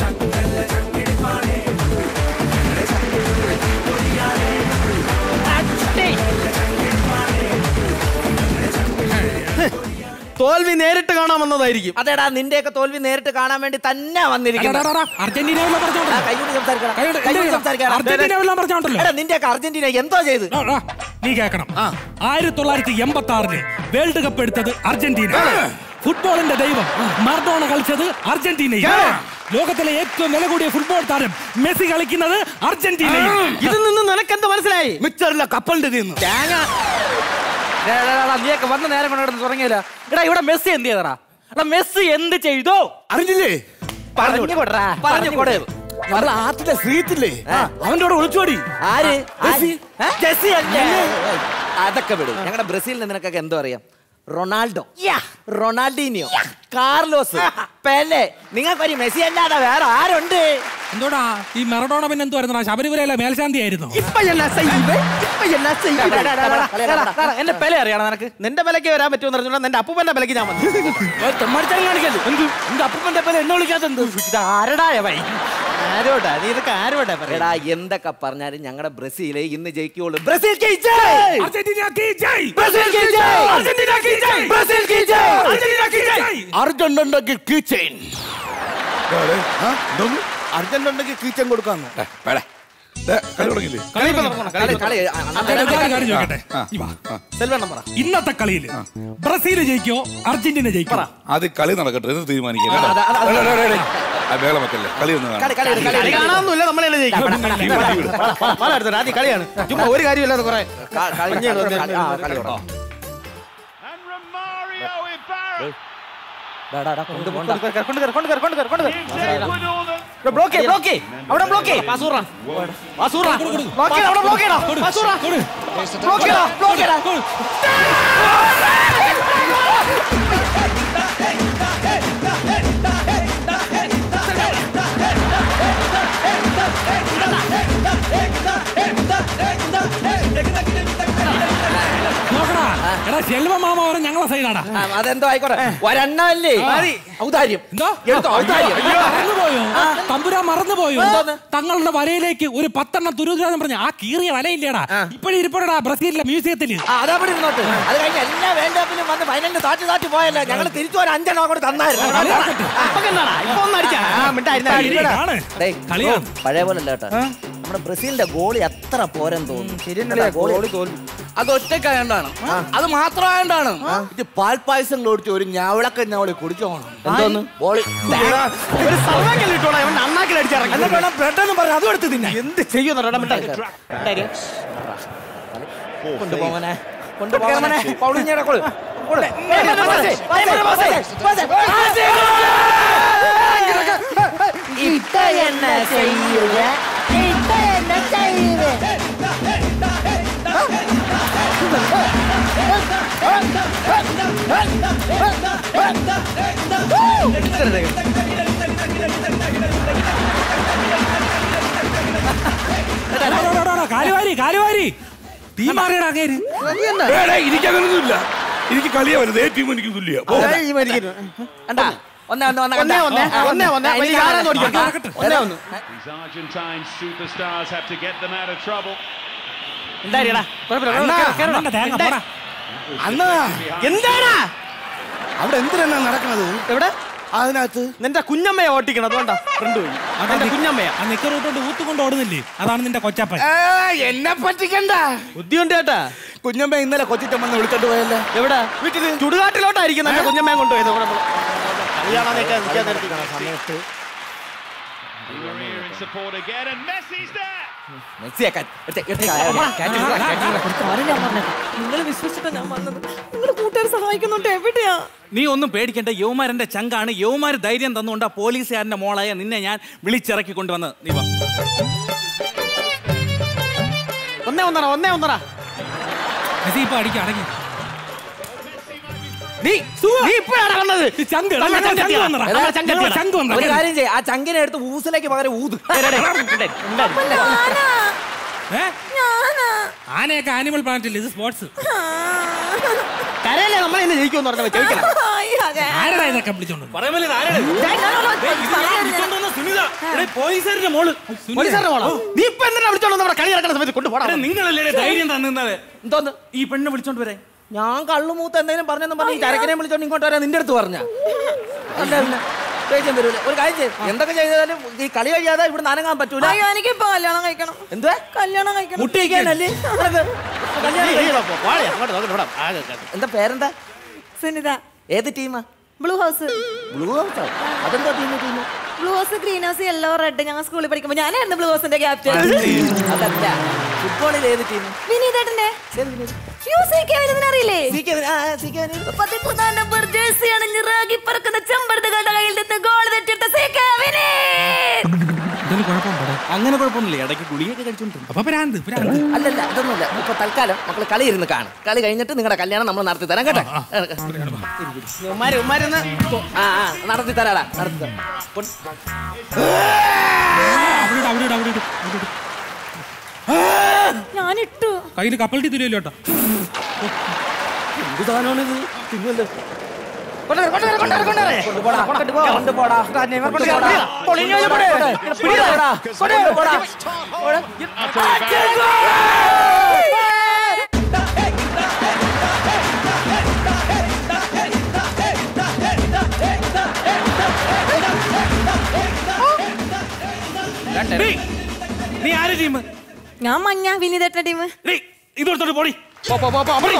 തോൽവി നേരിട്ട് കാണാൻ വന്നതായിരിക്കും അതെടാ നിന്റെയൊക്കെ തോൽവി നേരിട്ട് കാണാൻ വേണ്ടി തന്നെ വന്നിരിക്കുന്നത് എടാ, എടാ, അർജന്റീന വല്ലതും പറഞ്ഞോണ്ടല്ലോ. ആ, കൈകൊണ്ട് സംസാരിക്കടാ. കൈകൊണ്ട് കൈകൊണ്ട് എന്ത് സംസാരിക്കടാ. അർജന്റീന വല്ലതും പറഞ്ഞോണ്ടല്ലോ. എടാ, നിന്റെയൊക്കെ അർജന്റീന എന്തോ ചെയ്ത് എടാ, എടാ, നീ കേൾക്കണം ആയിരത്തി തൊള്ളായിരത്തി എൺപത്തി ആറില് വേൾഡ് കപ്പ് എടുത്തത് അർജന്റീന ഫുട്ബോളിന്റെ ദൈവം മർഡോണ കളിച്ചത് അർജന്റീനയിൽ ലോകത്തിലെ ഏറ്റവും വില കൂടിയ ഫുട്ബോൾ താരം മെസ്സി കളിക്കുന്നത് അർജന്റീനയിൽ ഇതിൽ നിന്ന് നിനക്കെന്ത് മനസ്സിലായി മിച്ചറില്ല കപ്പലിന്റെ തീർന്നു തേങ്ങ ഡേ, ഡേ, ഡേ, ഡേ, നീയൊക്കെ വന്ന നേരം കൊണ്ട് തുടങ്ങിയില്ല എടാ ഇവിടെ മെസ്സി എന്ത് ചെയ്തടാ എടാ മെസ്സി എന്ത് ചെയ്തോ അറിഞ്ഞില്ലേ പറഞ്ഞു കൊടുറാ പറഞ്ഞു കൊടു നമ്മളെ ആറ്റിലെ സ്ത്രീത്തില്ലേ അവന്റെ കൂടെ ഒളിച്ചോടി ആര് മെസ്സി ജെസ്സി അല്ലേ? അതൊക്കെ വിടും ഞങ്ങളുടെ ബ്രസീലിന് നിനക്കൊക്കെ എന്തോ അറിയാം റൊണാൾഡോ റൊണാൾഡീനിയോ കാർലോസ് പെലെ നിങ്ങൾക്കൊരു മെസ്സി അല്ലാതെ വേറെ ആരുണ്ട് എന്തോടാ ഈ മെറഡോണ പിന്നെ എന്തുവായിരുന്നു ശബരിമലയിലെ മേൽശാന്തി ആയിരുന്നു ഇപ്പൊ എന്നാ ചെയ്യുന്നത്? ഇപ്പൊ എന്നാ ചെയ്യുന്നത്? ഡാ, ഡാ, ഡാ, ഡാ, ഡാ, ഡാ, ഡാ, എന്റെ പെല അറിയാണോ നിനക്ക് നിന്റെ വിലക്ക് വരാൻ പറ്റുമെന്ന് പറഞ്ഞാൽ നിന്റെ അപ്പൂപ്പന്റെ വിലക്ക് ഞാൻ വന്നു തെമ്മാടിച്ചാലും കാണിക്കല്ലോ എന്ത് എന്റെ അപ്പന്റെ പേര് എന്നെ വിളിക്കാത്ത ഇത് ആരടായ വൈ ആരോടാ നീ ഇതൊക്കെ ആരോടാ പറയാ എടാ എന്തൊക്കെ പറഞ്ഞാലും ഞങ്ങളുടെ ബ്രസീലെ ഇന്ന് ജയിക്കുള്ളൂ ബ്രസീൽ ജയിച്ചേ അർജന്റീന കീ ജയ് ബ്രസീൽ കീ ജയ് അർജന്റീന കീ ജയ് ബ്രസീൽ കീ ജയ് അർജന്റീന കീ ജയ് അർജന്റുണ്ടെങ്കിൽ കീ ചെയിൻ അർജന്റ് ഉണ്ടെങ്കിൽ കീ ചെയിൻ കൊടുക്കാന്ന് കളി തുടങ്ങിയില്ലേ കളി ഇപ്പൊ തുടങ്ങണം. കളി ഇപ്പൊ കളി. ആ, അതെ, ഒരു കാര്യം ചോദിക്കട്ടെ ഈ വാ. സെൽവണ്ണം പറ ഇന്നത്തെ കളിയിൽ ബ്രസീൽ ജയിക്കോ അർജന്റീന ജയിക്കോ ആദ്യം കളി നടക്കട്ടെ എന്ന് തീരുമാനിക്കാം ആ, കേട്ടോ? അതെ, അതെ, എടാ, എടാ, എടാ, എടാ. ആ, ബഹളം വെക്കല്ലേ കളി ഒന്ന് കാണാം. കളി കളി കളി കളി കാണാനൊന്നുമില്ല നമ്മളെ ജയിക്കും പല എടുത്തോ ആദ്യം കളിയാണ് ചുമ്മാ ഒരു കാര്യമില്ലാതെ കുറെ കളി തുടങ്ങാം. ഡാ, ഡാ, ഡാ, കൊണ്ട് പോണ്ട. കൊണ്ട് കേറ്, കൊണ്ട് കേറ്, കൊണ്ട് കേറ്, കൊണ്ട് കേറ്, കൊണ്ട് കേറ്. ഇവിടെ block ചെയ്യ്, block ചെയ്യ്. അവിടെ block ചെയ്യ്. പാസൂറാ. പാസൂറാ. Block ചെയ്യ്, അവിടെ block ചെയ്യടാ. പാസൂറാ. Block ചെയ്യടാ, block ചെയ്യടാ. നോക്കടാ എടാ സെൽവ മാമ പറഞ്ഞ ഞങ്ങളെ സൈഡാടാ ആ, അതെന്തോ ആയിക്കോട്ടെ ഒരെണ്ണല്ലേ മതി ഔദാര്യം എന്തോ എടുത്തോ ഔദാര്യം അയ്യോ, മറന്നുപോയോ തമ്പുരാൻ മറന്നുപോയോ തങ്ങളുടെ വലയിലേക്ക് ഒരു പത്തെണ്ണം തുരുതുരാന്ന് പറഞ്ഞ ആ കീറിയ വലയില്ലേടാ ഇപ്പഴും ഇരിപ്പടാ ബ്രസീലിലെ മ്യൂസിയത്തില് ആ, അതവിടെ ഇരുന്നോട്ട് അത് കഴിഞ്ഞ് എല്ലാ വേൾഡ് കപ്പിലും വന്ന് ഫൈനലിൽ താറ്റി താറ്റി പോയല്ലേ ഞങ്ങൾ തിരിച്ചു ഒരു അഞ്ചെണ്ണം അങ്ങോട്ട് തന്നായിരുന്നു ഇപ്പൊ ഒന്ന് അടിച്ചാ ആ, മിണ്ടായിരുന്നാ. ആണ്. ഡേയ്, കളിയാണ്. പഴയ പോലെ അല്ല കേട്ടോ നമ്മുടെ ബ്രസീലിന്റെ ഗോളി എത്ര പോരെന്ന് തോന്നുന്നു ശരിയെന്നല്ലേ, ഗോളി തോൽവി അത് ഒറ്റക്കായോണ്ടാണ് അത് മാത്രമായോണ്ടാണ് ഇത് പാൽപ്പായസം കുടിച്ച് ഒരു ഞാവിളക്ക ഞാവളി കുടിച്ചോണം എന്തോന്ന് ബോളി ഒരു സർവ്വക്കൽ ഇട്ടോളാം ഇവൻ അണ്ണാക്കിൽ അടിച്ചിറങ്ങി എന്നിട്ട് വേണം ബ്രെഡ് എന്ന് പറഞ്ഞ് അതും എടുത്ത് തിന്നാൻ എന്ത് ചെയ്യുന്ന കൊണ്ടുപോകാനെ കൊണ്ടുപോകാനെ പൗളിഞ്ഞയുടെ കൊള് കൊള്. ഇപ്പൊ എന്നാ ചെയ്യുക ഇപ്പൊ എന്നാ ചെയ്യുക കാലുവാരി കാലുവാരി ടീം മാറിയടാ അങ്ങേര് ഏടാ, എനിക്കങ്ങനൊന്നുമില്ല എനിക്ക് കളിയാ വരുന്നത് ഏ ടീം എനിക്ക് തുല്യ പോ. ഒന്നേ ഒന്ന് ഒന്നേ ഒന്നേ ഒന്നേ ഒന്നേ ഇനി ആരാന്ന് ഓടിക്കട്ടെ ഒന്നേ ഒന്ന് These Argentine superstars have to get them out of trouble. ഉണ്ടായിരിക്കടാ കുഴപ്പമില്ല അണ്ണാ, കേറടാ, കേറടാ. അണ്ണന്റെ തേങ്ങ ഇണ്ടേ. പോടാ. അണ്ണാ എന്താടാ അവിടെ എന്തിനാ നടക്കണത് എവിടെ അതിനകത്ത് നിന്റെ കുഞ്ഞമ്മയെ ഓട്ടിക്കണം അതുകൊണ്ടാ ഫ്രണ്ട് പോയി അതെന്റെ കുഞ്ഞമ്മയാ ആ നിക്കറൂട്ടോണ്ട് ഊത്തുകൊണ്ട് ഓടുന്നില്ലേ അതാണ് നിന്റെ കൊച്ചപ്പൻ ഏ, എന്നെ പറ്റിക്കണ്ട ബുദ്ധിയുണ്ട് ചേട്ടാ കുഞ്ഞമ്മ ഇന്നലെ കൊച്ചിറ്റം വന്ന് വിളിച്ചോണ്ട് പോയല്ലേ എവിടെ വീട്ടിൽ ചുടുകാട്ടിലോട്ടായിരിക്കും എന്റെ കുഞ്ഞമ്മയെ കൊണ്ടുപോയത് ഇവിടെ നമ്മള്. കല്യാണമൊക്കെ നിൽക്കാൻ നിർത്തിക്കണം സമയത്ത് Di Maria in support again, and Messi's there. മെസ്സിയൊക്കെ എടുത്തേ, എടുത്തേ, കാറ്റ് വിടാ, കാറ്റ് വിടാ. നിങ്ങൾ വിശ്വസിച്ചിട്ടാ ഞാൻ വന്നത് നിങ്ങളുടെ കൂട്ടുകാർ സഹായിക്കുന്നുണ്ട് എവിടെയാ നീ ഒന്നും പേടിക്കണ്ട യൗമാരന്റെ ചങ്കാണ് യൗമാര് ധൈര്യം തന്നുകൊണ്ട് ആ പോലീസുകാരന്റെ മോളായ നിന്നെ ഞാൻ വിളിച്ചിറക്കി കൊണ്ടുവന്നത് നീ വാ ഒന്നേ ഒന്നറ ഒന്നേ ഒന്നറ മെസ്സി ഇപ്പൊ അടിക്കാം അടങ്ങി നീ നീ ഇപ്പോഴാണ് വന്നത് ചങ്ക് നമ്മുടെ നമ്മുടെ ചങ്ക് ചങ്ക് വന്നെടാ. നമ്മുടെ ചങ്ക് നമ്മുടെ എത്തിയടാ. ചങ്ക് വന്നെടാ. ഒരു കാര്യം ചെയ്യ ആ ചങ്കിനെ എടുത്ത് ഊസിലേക്ക് പകരം ഊത് ഏ? ആനയൊക്കെ ആനിമൽ പ്ലാനറ്റിൽ ഇത് സ്പോർട്സ് കരയല്ലേ നമ്മൾ ഇന്ന് ജയിക്കുമെന്ന് പറഞ്ഞ ചോദിക്കണം ആരടാ ഇതൊക്കെ വിളിച്ചോണ്ട് പോലീസുകാരുടെ മോള് പോലീസുകാരുടെ മോളോ? നീ ഇപ്പൊ എന്തിനാ വിളിച്ചോണ്ട് നമ്മുടെ കളി നടക്കുന്ന സമയത്ത് കൊണ്ടുപോടാ എടാ, നിങ്ങളല്ലേ ധൈര്യം തന്നത് എന്തോന്ന് ഈ പെണ്ണെ വിളിച്ചോണ്ട് വരെ ഞാൻ കള്ളുമൂത്ത് എന്തെങ്കിലും പറഞ്ഞെന്ന് പറഞ്ഞ് ഈ ചരക്കിനെ വിളിച്ചോണ്ട് ഇങ്ങോട്ട് വരാൻ നിന്റെ അടുത്ത് പറഞ്ഞ അല്ല പിന്നെ ദേഷ്യം വരൂല ഒരു കാര്യം ചെയ്യ് എന്തൊക്കെ ചെയ്താലും ഈ കളി കഴിയാതെ ഇവിടെ നനങ്ങാൻ പറ്റൂല അയ്യോ എനിക്ക് ഇപ്പൊ കല്യാണം കഴിക്കണം എന്തുവാ കല്യാണം കഴിക്കണം മുട്ടിക്കാനല്ലേ എന്താ പേരെന്താ സുനിത ഏത് ടീമാ ബ്ലൂ ഹൗസ് ബ്ലൂ ഹൗസോ അതെന്താ team team blue house green house yellow red ഞങ്ങൾ സ്കൂളിൽ പഠിക്കുമ്പോൾ ഞാനായിരുന്നു ബ്ലൂ ഹൗസിന്റെ ക്യാപ്റ്റൻ അതല്ല ഫുട്ബോളിൽ ഏത് ടീം വിനീതേട്ടന്റെ യ്യോ, CK വിനീതിനെ അറിയില്ലേ CK വിനീത്, ആ, ആ, CK വിനീത്. പതിമൂന്നാം നമ്പർ ജേഴ്സി അണിഞ്ഞ് റാഗി പറക്കുന്ന ചെമ്പടുത്തുകളുടെ കയ്യിൽ നിന്ന് ഗോൾ തെറ്റിട്ട CK വിനീത് അങ്ങനെ കുഴപ്പമൊന്നുമില്ല ഇടയ്ക്ക് ഗുളിയൊക്കെ കഴിച്ചോണ്ട് അപ്പൊ ഭ്രാന്ത് ഭ്രാന്ത് അല്ലല്ല അതൊന്നുമില്ല ഇപ്പൊ തൽക്കാലം മക്കള് കളി ഇരുന്ന് കാണും കളി കഴിഞ്ഞിട്ട് നിങ്ങളുടെ കല്യാണം നമ്മൾ നടത്തി തരാം കേട്ടോ ഉമ്മാര് ഉമ്മാരെന്ന് ആ ആ നടത്തി തരാടാ നടത്തി തരാം കൊണ്ട്- അവിടെ ഇട്, അവിടെ ഇട്, അവിടെ ഇട്, അവിടെ ഇട്. ഞാൻ ഇട്ടു കയ്യിൽ കപ്പൽ തിരിയല്ലോ കേട്ടോ എന്ത് സാധനമാണിത് തിന്നുമല്ലോ കൊണ്ടുവരെ, കൊണ്ടുവരെ, കൊണ്ടുവരെ, കൊണ്ടുവരെ. കൊണ്ടുപോടാ, കൊണ്ടുപോ, കൊണ്ടുപോടാ. കൊണ്ടുപോടാ. പൊളിഞ്ഞു പോയി പോടെ. പിടിടാ. കൊണ്ടുപോടാ. നീ- നീ ആര് ടീം ഞാൻ മഞ്ഞ വിനീതേട്ട ടീം ഇതെടുത്തോട്ട് പോടി പോ, പോ, പോ, പോ, അപ്പുറത്തോ.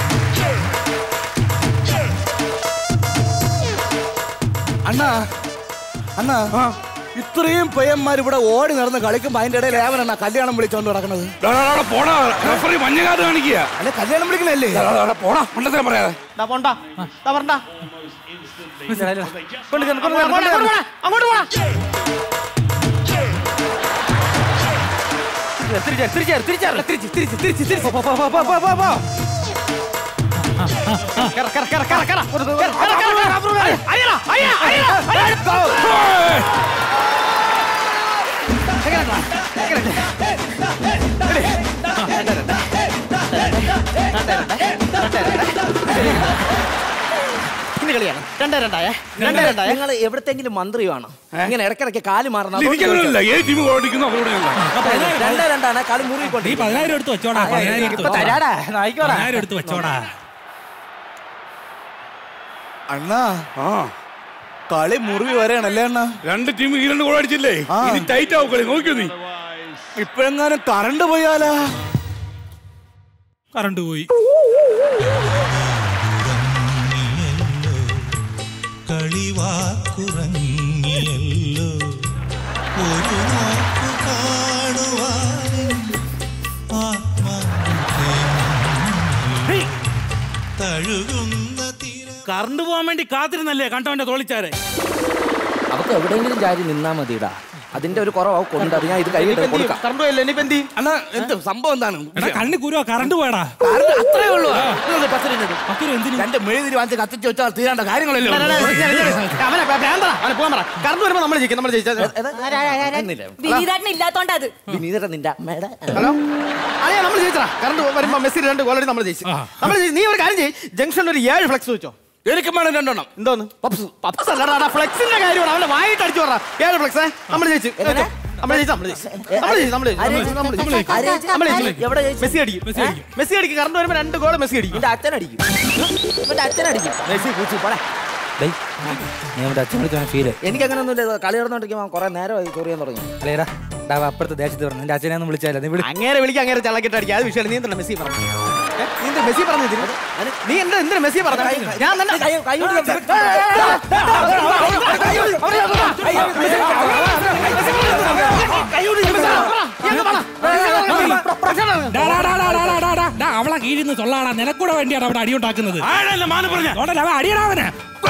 അണ്ണാ അണ്ണാ ഇത്രയും പയ്യന്മാർ ഇവിടെ ഓടി നടന്ന് കളിക്കുമ്പോ അതിന്റെ ഇടയിൽ ഏവനാ കല്യാണം വിളിച്ചോണ്ട് നടക്കണത് പോടാ റെഫറി മഞ്ഞ കാർഡ് കാണിക്കുക അല്ലെ കല്യാണം വിളിക്കണല്ലേ പോടാ മണ്ടത്തരം പറയാതെ ദാ പോണ്ട ദാ പറഞ്ഞ കൊണ്ട് ചെന്ന്, കൊണ്ട് ചെന്ന്, കൊണ്ട് ചെന്ന്. അങ്ങോട്ട് പോടാ തിരിച്ചാ തിരിച്ചാ തിരിച്ചാ തിരിച്ച് തിരിച്ച് തിരിച്ച് തിരിച്ച് പോ, പോ, പോ, പോ, പോ, പോ, പോ. കേറ്, കേറ്, കേറ്, കേറ്, കേറ്. കേറ്, കേറ്, കേറ്, കേറ്. അയ്യടാ, അയ്യ, അയ്യ, അയ്യ. എങ്ങനെയുണ്ടാ? എങ്ങനെയുണ്ട്? എടി. രണ്ട്, രണ്ട്. രണ്ട്, രണ്ട്. രണ്ട്, രണ്ട്. ഇനി കളിയാണ് രണ്ട് രണ്ടായേ രണ്ട് രണ്ടായേ നിങ്ങൾ എവിടത്തെങ്കിലും മന്ത്രിയാണ് ഇങ്ങനെ ഇടയ്ക്കിടയ്ക്ക് കാല് മാറുന്ന ഇരിക്കുന്നില്ല ഏത് ടീം ഓടിക്കുന്നു അവരോട് ഞാൻ രണ്ട് രണ്ടാണ് കളി മുറുകിക്കൊണ്ട് നീ പതിനായിരം എടുത്ത് വെച്ചോടാ പതിനായിരം എടുത്ത് ഇപ്പൊ തരാടാ, നായിക്കോടാ. പതിനായിരം എടുത്ത് വെച്ചോടാ അണ്ണാ ആ കളി മുറിവ് വരെയാണല്ലേ അണ്ണാ രണ്ട് ടീം ഈ രണ്ട് ഗോൾ അടിച്ചില്ലേ ഇനി ടൈറ്റ് ആവും കളി നോക്കിയോ നീ ഇപ്പഴെങ്ങാനും കറണ്ട് പോയാലാ കറണ്ട് പോയി കളിവാക്കുറങ്ങിയല്ലോ ഒരു നോക്കു കാണുവാനും തഴുകുന്ന കറണ്ട് പോകാൻ വേണ്ടി കാത്തിരുന്നല്ലേ കണ്ടവന്റെ തോളിച്ചാരെ അവക്ക് എവിടെയെങ്കിലും ചാരി നിന്നാ മതിടാ അതിന്റെ ഒരു കുറവ് കൊണ്ട് അത് ഞാൻ ഇത് കൈയിട്ട് കൊടുക്കാം കറണ്ട് പോയല്ലേ ഇനിയിപ്പോ എന്ത് അണ്ണാ എന്ത് സംഭവം എന്താണ് എടാ കണ്ണി കുരുവാ കറണ്ട് പോയടാ കറണ്ട് അത്രേ ഉള്ളൂ ഇതൊന്ന് പത്ത് മിനിറ്റ് രണ്ട് മെഴുതിരി വാങ്ങിച്ച് കത്തിച്ച് വെച്ചാൽ തീരേണ്ട കാര്യങ്ങളല്ലേ ഉള്ളൂ. അവനെ ഭ്രാന്തടാ, അവനെ പോകാൻ പറ കറണ്ട് വരുമ്പോ നമ്മൾ ജയിക്കും നമ്മൾ ജയിച്ചാൽ എന്നില്ല. വിനീതേട്ടൻ ഇല്ലാത്തോണ്ടാ അത് വിനീതേട്ടൻ നിന്റെ അമ്മയുടെ ഹലോ അതെ നമ്മൾ ജയിച്ചടാ കറണ്ട് വരുമ്പോ മെസ്സി രണ്ട് ഗോളടി നമ്മൾ ജയിച്ചു നമ്മൾ ജയിച്ചു. നീ ഒരു കാര്യം ചെയ്യ് ജംഗ്ഷനിൽ ഒരു ഏഴ് ഫ്ലെക്സ് വെച്ചോ എനിക്കും വേണം രണ്ടെണ്ണം എന്തോന്ന് പപ്സ് പപ്സ് അല്ലടാ ഫ്ലെക്സിന്റെ കാര്യമാണ് അവന്റെ വായിട്ട് അടിച്ചു പറ ഏഴ് ഫ്ലെക്സ് നമ്മൾ ജയിച്ചു എങ്ങനെ? നമ്മൾ ജയിച്ചു നമ്മൾ ജയിച്ചു നമ്മൾ ജയിച്ചു നമ്മൾ ആര് ജയിച്ചു നമ്മൾ ജയിച്ചു? ജയിച്ചു ആര് ജയിച്ചു? നമ്മൾ ജയിച്ചു എവിടെ ജയിച്ചു? മെസ്സി അടിക്കും മെസ്സി അടിക്കും. മെസ്സി അടിക്കും കറണ്ട് വരുമ്പോ രണ്ട് ഗോൾ മെസ്സി അടിക്കും എന്റെ അച്ഛൻ അടിക്കും എന്റെ അച്ഛൻ അടിക്കും മെസ്സി കൂച്ചി പോടാ നീ അവന്റെ അച്ഛൻ വിളിച്ചാൽ ഫീല് എനിക്ക് അങ്ങനെ ഒന്നുമില്ല കളി നടന്നോണ്ടിരിക്കുമ്പോൾ കുറെ നേരമായി ചൊറിയാൻ തുടങ്ങി അല്ലേടാ ഡാ അപ്പുറത്ത് ദേശത്ത് പറഞ്ഞു നിന്റെ അച്ഛനെ ഒന്നും വിളിച്ചാലേ നീ വിളി അങ്ങനെ വിളിക്കാൻ അങ്ങനെ ചള്ളക്കിട്ട് അടിക്കുക അത് വിഷയം നീ എന്താ മെസ്സി പറഞ്ഞു ഏ? നീ എന്താ മെസ്സി പറഞ്ഞു ഇതിന്? നീ എന്താ എന്തിനാ മെസ്സി പറഞ്ഞു ഞാൻ തന്നെ ഡാ, ഡാ, ഡാ, ഡാ, ഡാ, ഡാ, ഡാ, ഡാ, ഡാ, അവളെ കീഴിന്ന് തൊള്ളാടാ നിനക്കൂടെ വേണ്ടിയാണ് അവിടെ അടിയുണ്ടാക്കുന്നത് ആഴല്ല മാന പറഞ്ഞ അതുകൊണ്ടല്ലേ അവൻ അടിയടാ അവനെ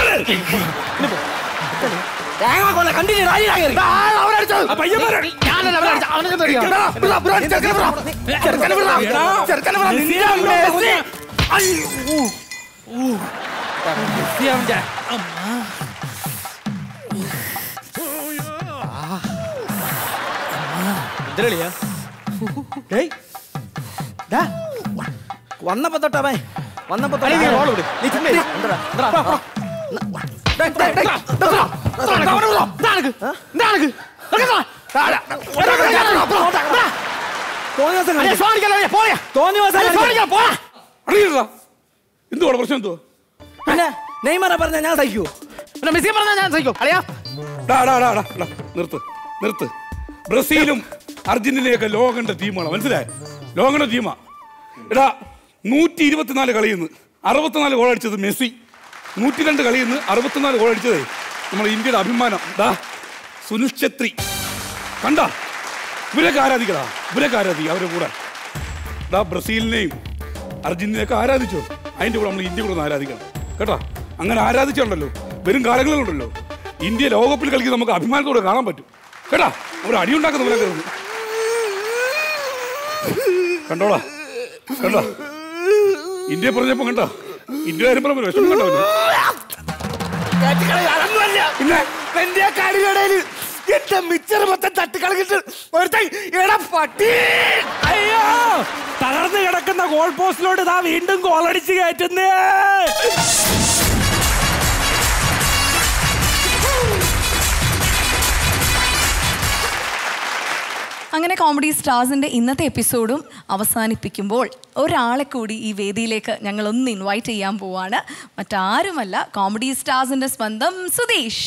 ആ പയ്യന്മാരെ. ഞാനല്ല അവനെ അടിച്ചത്. അവനെ ഞാൻ തെറിയാ. എടാ, വിടാ, വിടാ, ചെറുക്കനെ വിടാ. ചെറുക്കനെ വിടാ. എടാ, ചെറുക്കനെ വിടാ. നിന്റെ മെസ്സി. അയ്യോ. മെസ്സി അവന്റെ. എന്തിനാ ഏയ് ഡാ വന്നപ്പോ തൊട്ടവൻ വന്നപ്പോ അടി നീ ബോൾ വിട്. നീ ചുമ്മാ ഇരി. എന്താ എന്താ, വാ, വാ. ഡേ, ഡേ, ഡേ, ഡേ, ഡേ, ഡേ, ഡേ, ഡേ, അവനെ വിടോ. ഇതാ നിനക്ക്. ഇതാ നിനക്ക്. നിനക്ക് ഇതാ. ദാ, ദാ. എടാ, എടാ, എടാ, എടാ, എടാ, എടാ. അടിയെ, ഫോൺ അടിക്കാതെ, അടിയെ, പോയാ. അടിയെ, ഫോൺ അടിക്കാതെ, പോടാ. അറിയില്ല എന്തുവാണ് പ്രശ്നം എന്തോ പിന്നെ നെയ്മറ പറഞ്ഞ ഞാൻ സഹിക്കൂ പിന്നെ മെസ്സി പറഞ്ഞാൽ ഞാൻ സഹിക്കും അളിയാ ഡാ, ഡാ, ഡാ, ഡാ, ഡാ, നിർത്ത് നിർത്ത് ബ്രസീലും അർജന്റീനയൊക്കെ ലോകന്റെ ടീമാണ് മനസ്സിലായ ലോകന്റെ ടീമാ എടാ നൂറ്റി ഇരുപത്തിനാല് കളിയിൽ നിന്ന് അറുപത്തിനാല് ഗോൾ അടിച്ചത് മെസ്സി നൂറ്റി രണ്ട് കളിയിൽ നിന്ന് അറുപത്തിനാല് ഗോൾ അടിച്ചതേ നമ്മുടെ ഇന്ത്യയുടെ അഭിമാനം ഡാ സുനിൽ ഛത്രി കണ്ട ഇവരൊക്കെ ആരാധിക്കടാ ഇവരൊക്കെ ആരാധിക്കുക അവരുടെ കൂടെ ഡാ ബ്രസീലിനെയും അർജന്റീനയൊക്കെ ആരാധിച്ചോ അതിന്റെ കൂടെ നമ്മൾ ഇന്ത്യ കൂടെ ഒന്ന് ആരാധിക്കണം കേട്ടോ അങ്ങനെ ആരാധിച്ചുണ്ടല്ലോ വരും കാലങ്ങളിലുണ്ടല്ലോ ഇന്ത്യ ലോകകപ്പിൽ കളിക്കുന്ന നമുക്ക് അഭിമാനത്തോടെ കാണാൻ പറ്റും കേട്ടാ അവർ അടിയുണ്ടാക്കുന്ന പോലെ കയറുന്നു കണ്ടോടാ കണ്ടോ ഇന്ത്യ പറഞ്ഞപ്പോ കണ്ടോ ഇന്ത്യ വരുമ്പോ വിഷമം കണ്ടോ അവന്? പിന്നെ എന്റെ കടികടയില് എന്റെ മിച്ചർ മൊത്തം തട്ടിക്കളഞ്ഞിട്ട് ഒരുത്തൻ എടാ പട്ടി അയ്യോ തകർന്നു കിടക്കുന്ന ഗോൾ പോസ്റ്റിലോട്ട് ഇതാ വീണ്ടും ഗോൾ അടിച്ച് കയറ്റുന്നേ അങ്ങനെ കോമഡി സ്റ്റാർസിൻ്റെ ഇന്നത്തെ എപ്പിസോഡും അവസാനിപ്പിക്കുമ്പോൾ ഒരാളെ കൂടി ഈ വേദിയിലേക്ക് ഞങ്ങൾ ഒന്ന് ഇൻവൈറ്റ് ചെയ്യാൻ പോവാണ് മറ്റാരുമല്ല കോമഡി സ്റ്റാർസിൻ്റെ സ്വന്തം സുധീഷ്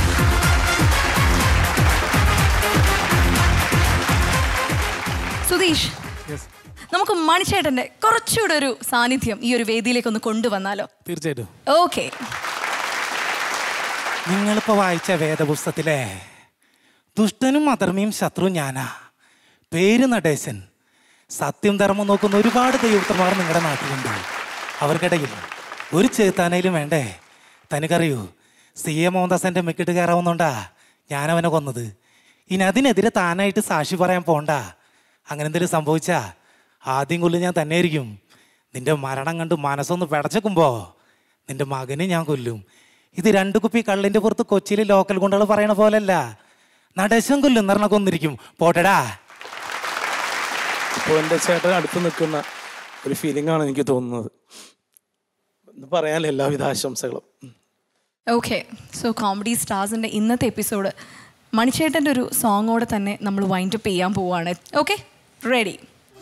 സുധീഷ് സതീഷ് നമുക്ക് മണിച്ചേട്ടന്റെ കുറച്ചുകൂടെ ഒരു സാന്നിധ്യം ഈ ഒരു വേദിയിലേക്ക് ഒന്ന് കൊണ്ടുവന്നാലോ തീർച്ചയായിട്ടും ഓക്കെ നിങ്ങളിപ്പോൾ വായിച്ച വേദപുസ്തകത്തിലെ ദുഷ്ടനും അധർമ്മിയും ശത്രു ഞാനാ പേര് നടേശൻ സത്യം ധർമ്മം നോക്കുന്ന ഒരുപാട് ദൈവത്തമാർ നിങ്ങളുടെ നാട്ടിലുണ്ട് അവർക്കിടയിൽ ഒരു ചേത്താനയിലും വേണ്ടേ തനിക്കറിയൂ സി എ മോഹൻദാസന്റെ മെക്കിട്ട് കയറാവുന്നോണ്ടാ ഞാനവനെ കൊന്നത് ഇനി അതിനെതിരെ താനായിട്ട് സാക്ഷി പറയാൻ പോണ്ട അങ്ങനെ എന്തെങ്കിലും സംഭവിച്ചാ ആദ്യം കൊല്ലും ഞാൻ തന്നെ ആയിരിക്കും നിന്റെ മരണം കണ്ട് മനസ്സൊന്ന് പിടച്ചേക്കുമ്പോ നിന്റെ മകനെ ഞാൻ കൊല്ലും ഇത് രണ്ട് കുപ്പി കള്ളിന്റെ പുറത്ത് കൊച്ചിയിൽ ലോക്കൽ ഗുണ്ടകൾ പറയണ പോലല്ല നടേശം കൊല്ലും നിറണ കൊന്നിരിക്കും പോട്ടടാ ഇപ്പോൾ എൻ്റെ ചേട്ടൻ അടുത്ത് നിൽക്കുന്ന ഒരു ഫീലിംഗ് ആണ് എനിക്ക് തോന്നുന്നത് എന്ന് പറയാൻ എല്ലാവിധ ആശംസകളും ഓക്കെ സോ കോമഡി സ്റ്റാർസിൻ്റെ ഇന്നത്തെ എപ്പിസോഡ് മണിച്ചേട്ടൻ്റെ ഒരു സോങ്ങോടെ തന്നെ നമ്മൾ വൈൻഡപ്പ് ചെയ്യാൻ പോവുകയാണ് ഓക്കെ റെഡി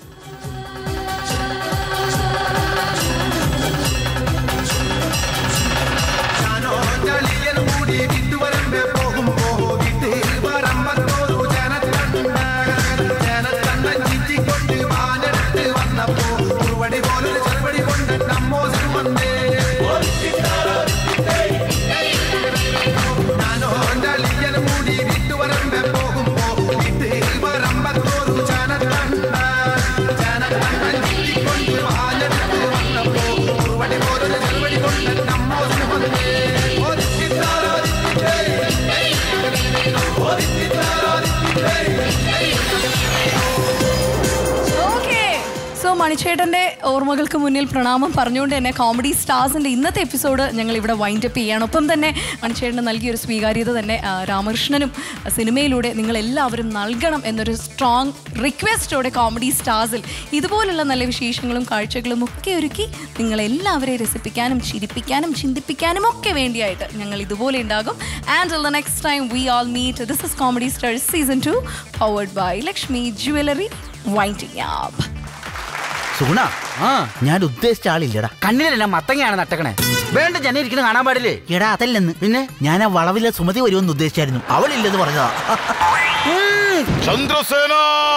ഓക്കെ സോ മണിച്ചേട്ടൻ്റെ ഓർമ്മകൾക്ക് മുന്നിൽ പ്രണാമം പറഞ്ഞുകൊണ്ട് തന്നെ കോമഡി സ്റ്റാർസിൻ്റെ ഇന്നത്തെ എപ്പിസോഡ് ഞങ്ങൾ ഇവിടെ വൈൻഡപ്പ് ചെയ്യാണ് ഒപ്പം തന്നെ മണിച്ചേട്ടന് നൽകിയ ഒരു സ്വീകാര്യത തന്നെ ആ, രാമകൃഷ്ണനും ആ, സിനിമയിലൂടെ നിങ്ങൾ എല്ലാവരും നൽകണം എന്നൊരു സ്ട്രോങ് റിക്വസ്റ്റോടെ കോമഡി സ്റ്റാർസിൽ ഇതുപോലുള്ള നല്ല വിശേഷങ്ങളും കാഴ്ചകളും ഒക്കെ ഒരുക്കി നിങ്ങളെല്ലാവരെയും രസിപ്പിക്കാനും ചിരിപ്പിക്കാനും ചിന്തിപ്പിക്കാനും ഒക്കെ വേണ്ടിയായിട്ട് ഞങ്ങൾ ഇതുപോലെ ഉണ്ടാകും and the next time we all meet this is comedy stars season two powered by Lakshmi jewellery winding up Suguna ആ ഞാൻ ഉദ്ദേശിച്ച ആളില്ലടാ കണ്ണിലെല്ലാം മത്തങ്ങയാണ് നട്ടക്കണേ വേണ്ട ജന ഇരിക്കുന്നത് കാണാൻ പാടില്ലേ എടാ അതല്ലെന്ന് പിന്നെ ഞാൻ ആ വളവിലെ സുമതി വരുമെന്ന് ഉദ്ദേശിച്ചായിരുന്നു അവളില്ലെന്ന് പറഞ്ഞതാ ചന്ദ്രസേന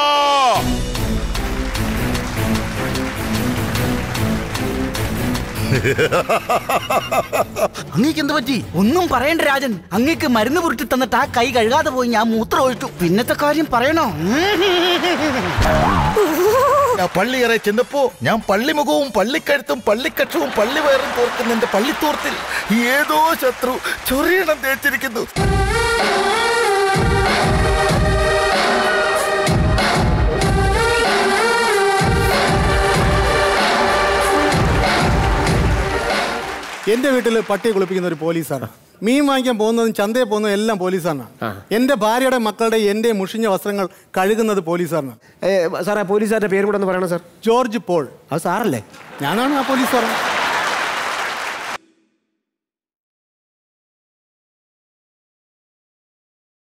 അങ്ങേക്ക് എന്ത് പറ്റി ഒന്നും പറയണ്ട രാജൻ അങ്ങേക്ക് മരുന്ന് പുരട്ടി തന്നിട്ട് ആ കൈ കഴുകാതെ പോയി ഞാൻ മൂത്രം ഒഴിച്ചു പിന്നത്തെ കാര്യം പറയണോ ഞാൻ പള്ളിയേറെ ചെന്നപ്പോ ഞാൻ പള്ളിമുഖവും പള്ളിക്കഴുത്തും പള്ളിക്കക്ഷവും പള്ളിവയറും തോർക്കുന്ന എന്റെ പള്ളിത്തോർത്തിൽ ഏതോ ശത്രു ചൊറിയണം തേച്ചിരിക്കുന്നു എന്റെ വീട്ടിൽ പട്ടിയെ കുളിപ്പിക്കുന്ന ഒരു പോലീസാണ് മീൻ വാങ്ങിക്കാൻ പോകുന്നതും ചന്തയിൽ പോകുന്നതും എല്ലാം പോലീസാണ് എന്റെ ഭാര്യയുടെ മക്കളുടെ എന്റെ മുഷിഞ്ഞ വസ്ത്രങ്ങൾ കഴുകുന്നത് പോലീസാണ് സാറേ പോലീസുകാരുടെ പേര് കൂടെ ഒന്ന് പറയണം സാർ ജോർജ് പോൾ അത് സാറല്ലേ ഞാനാണ് ആ പോലീസ് സാർ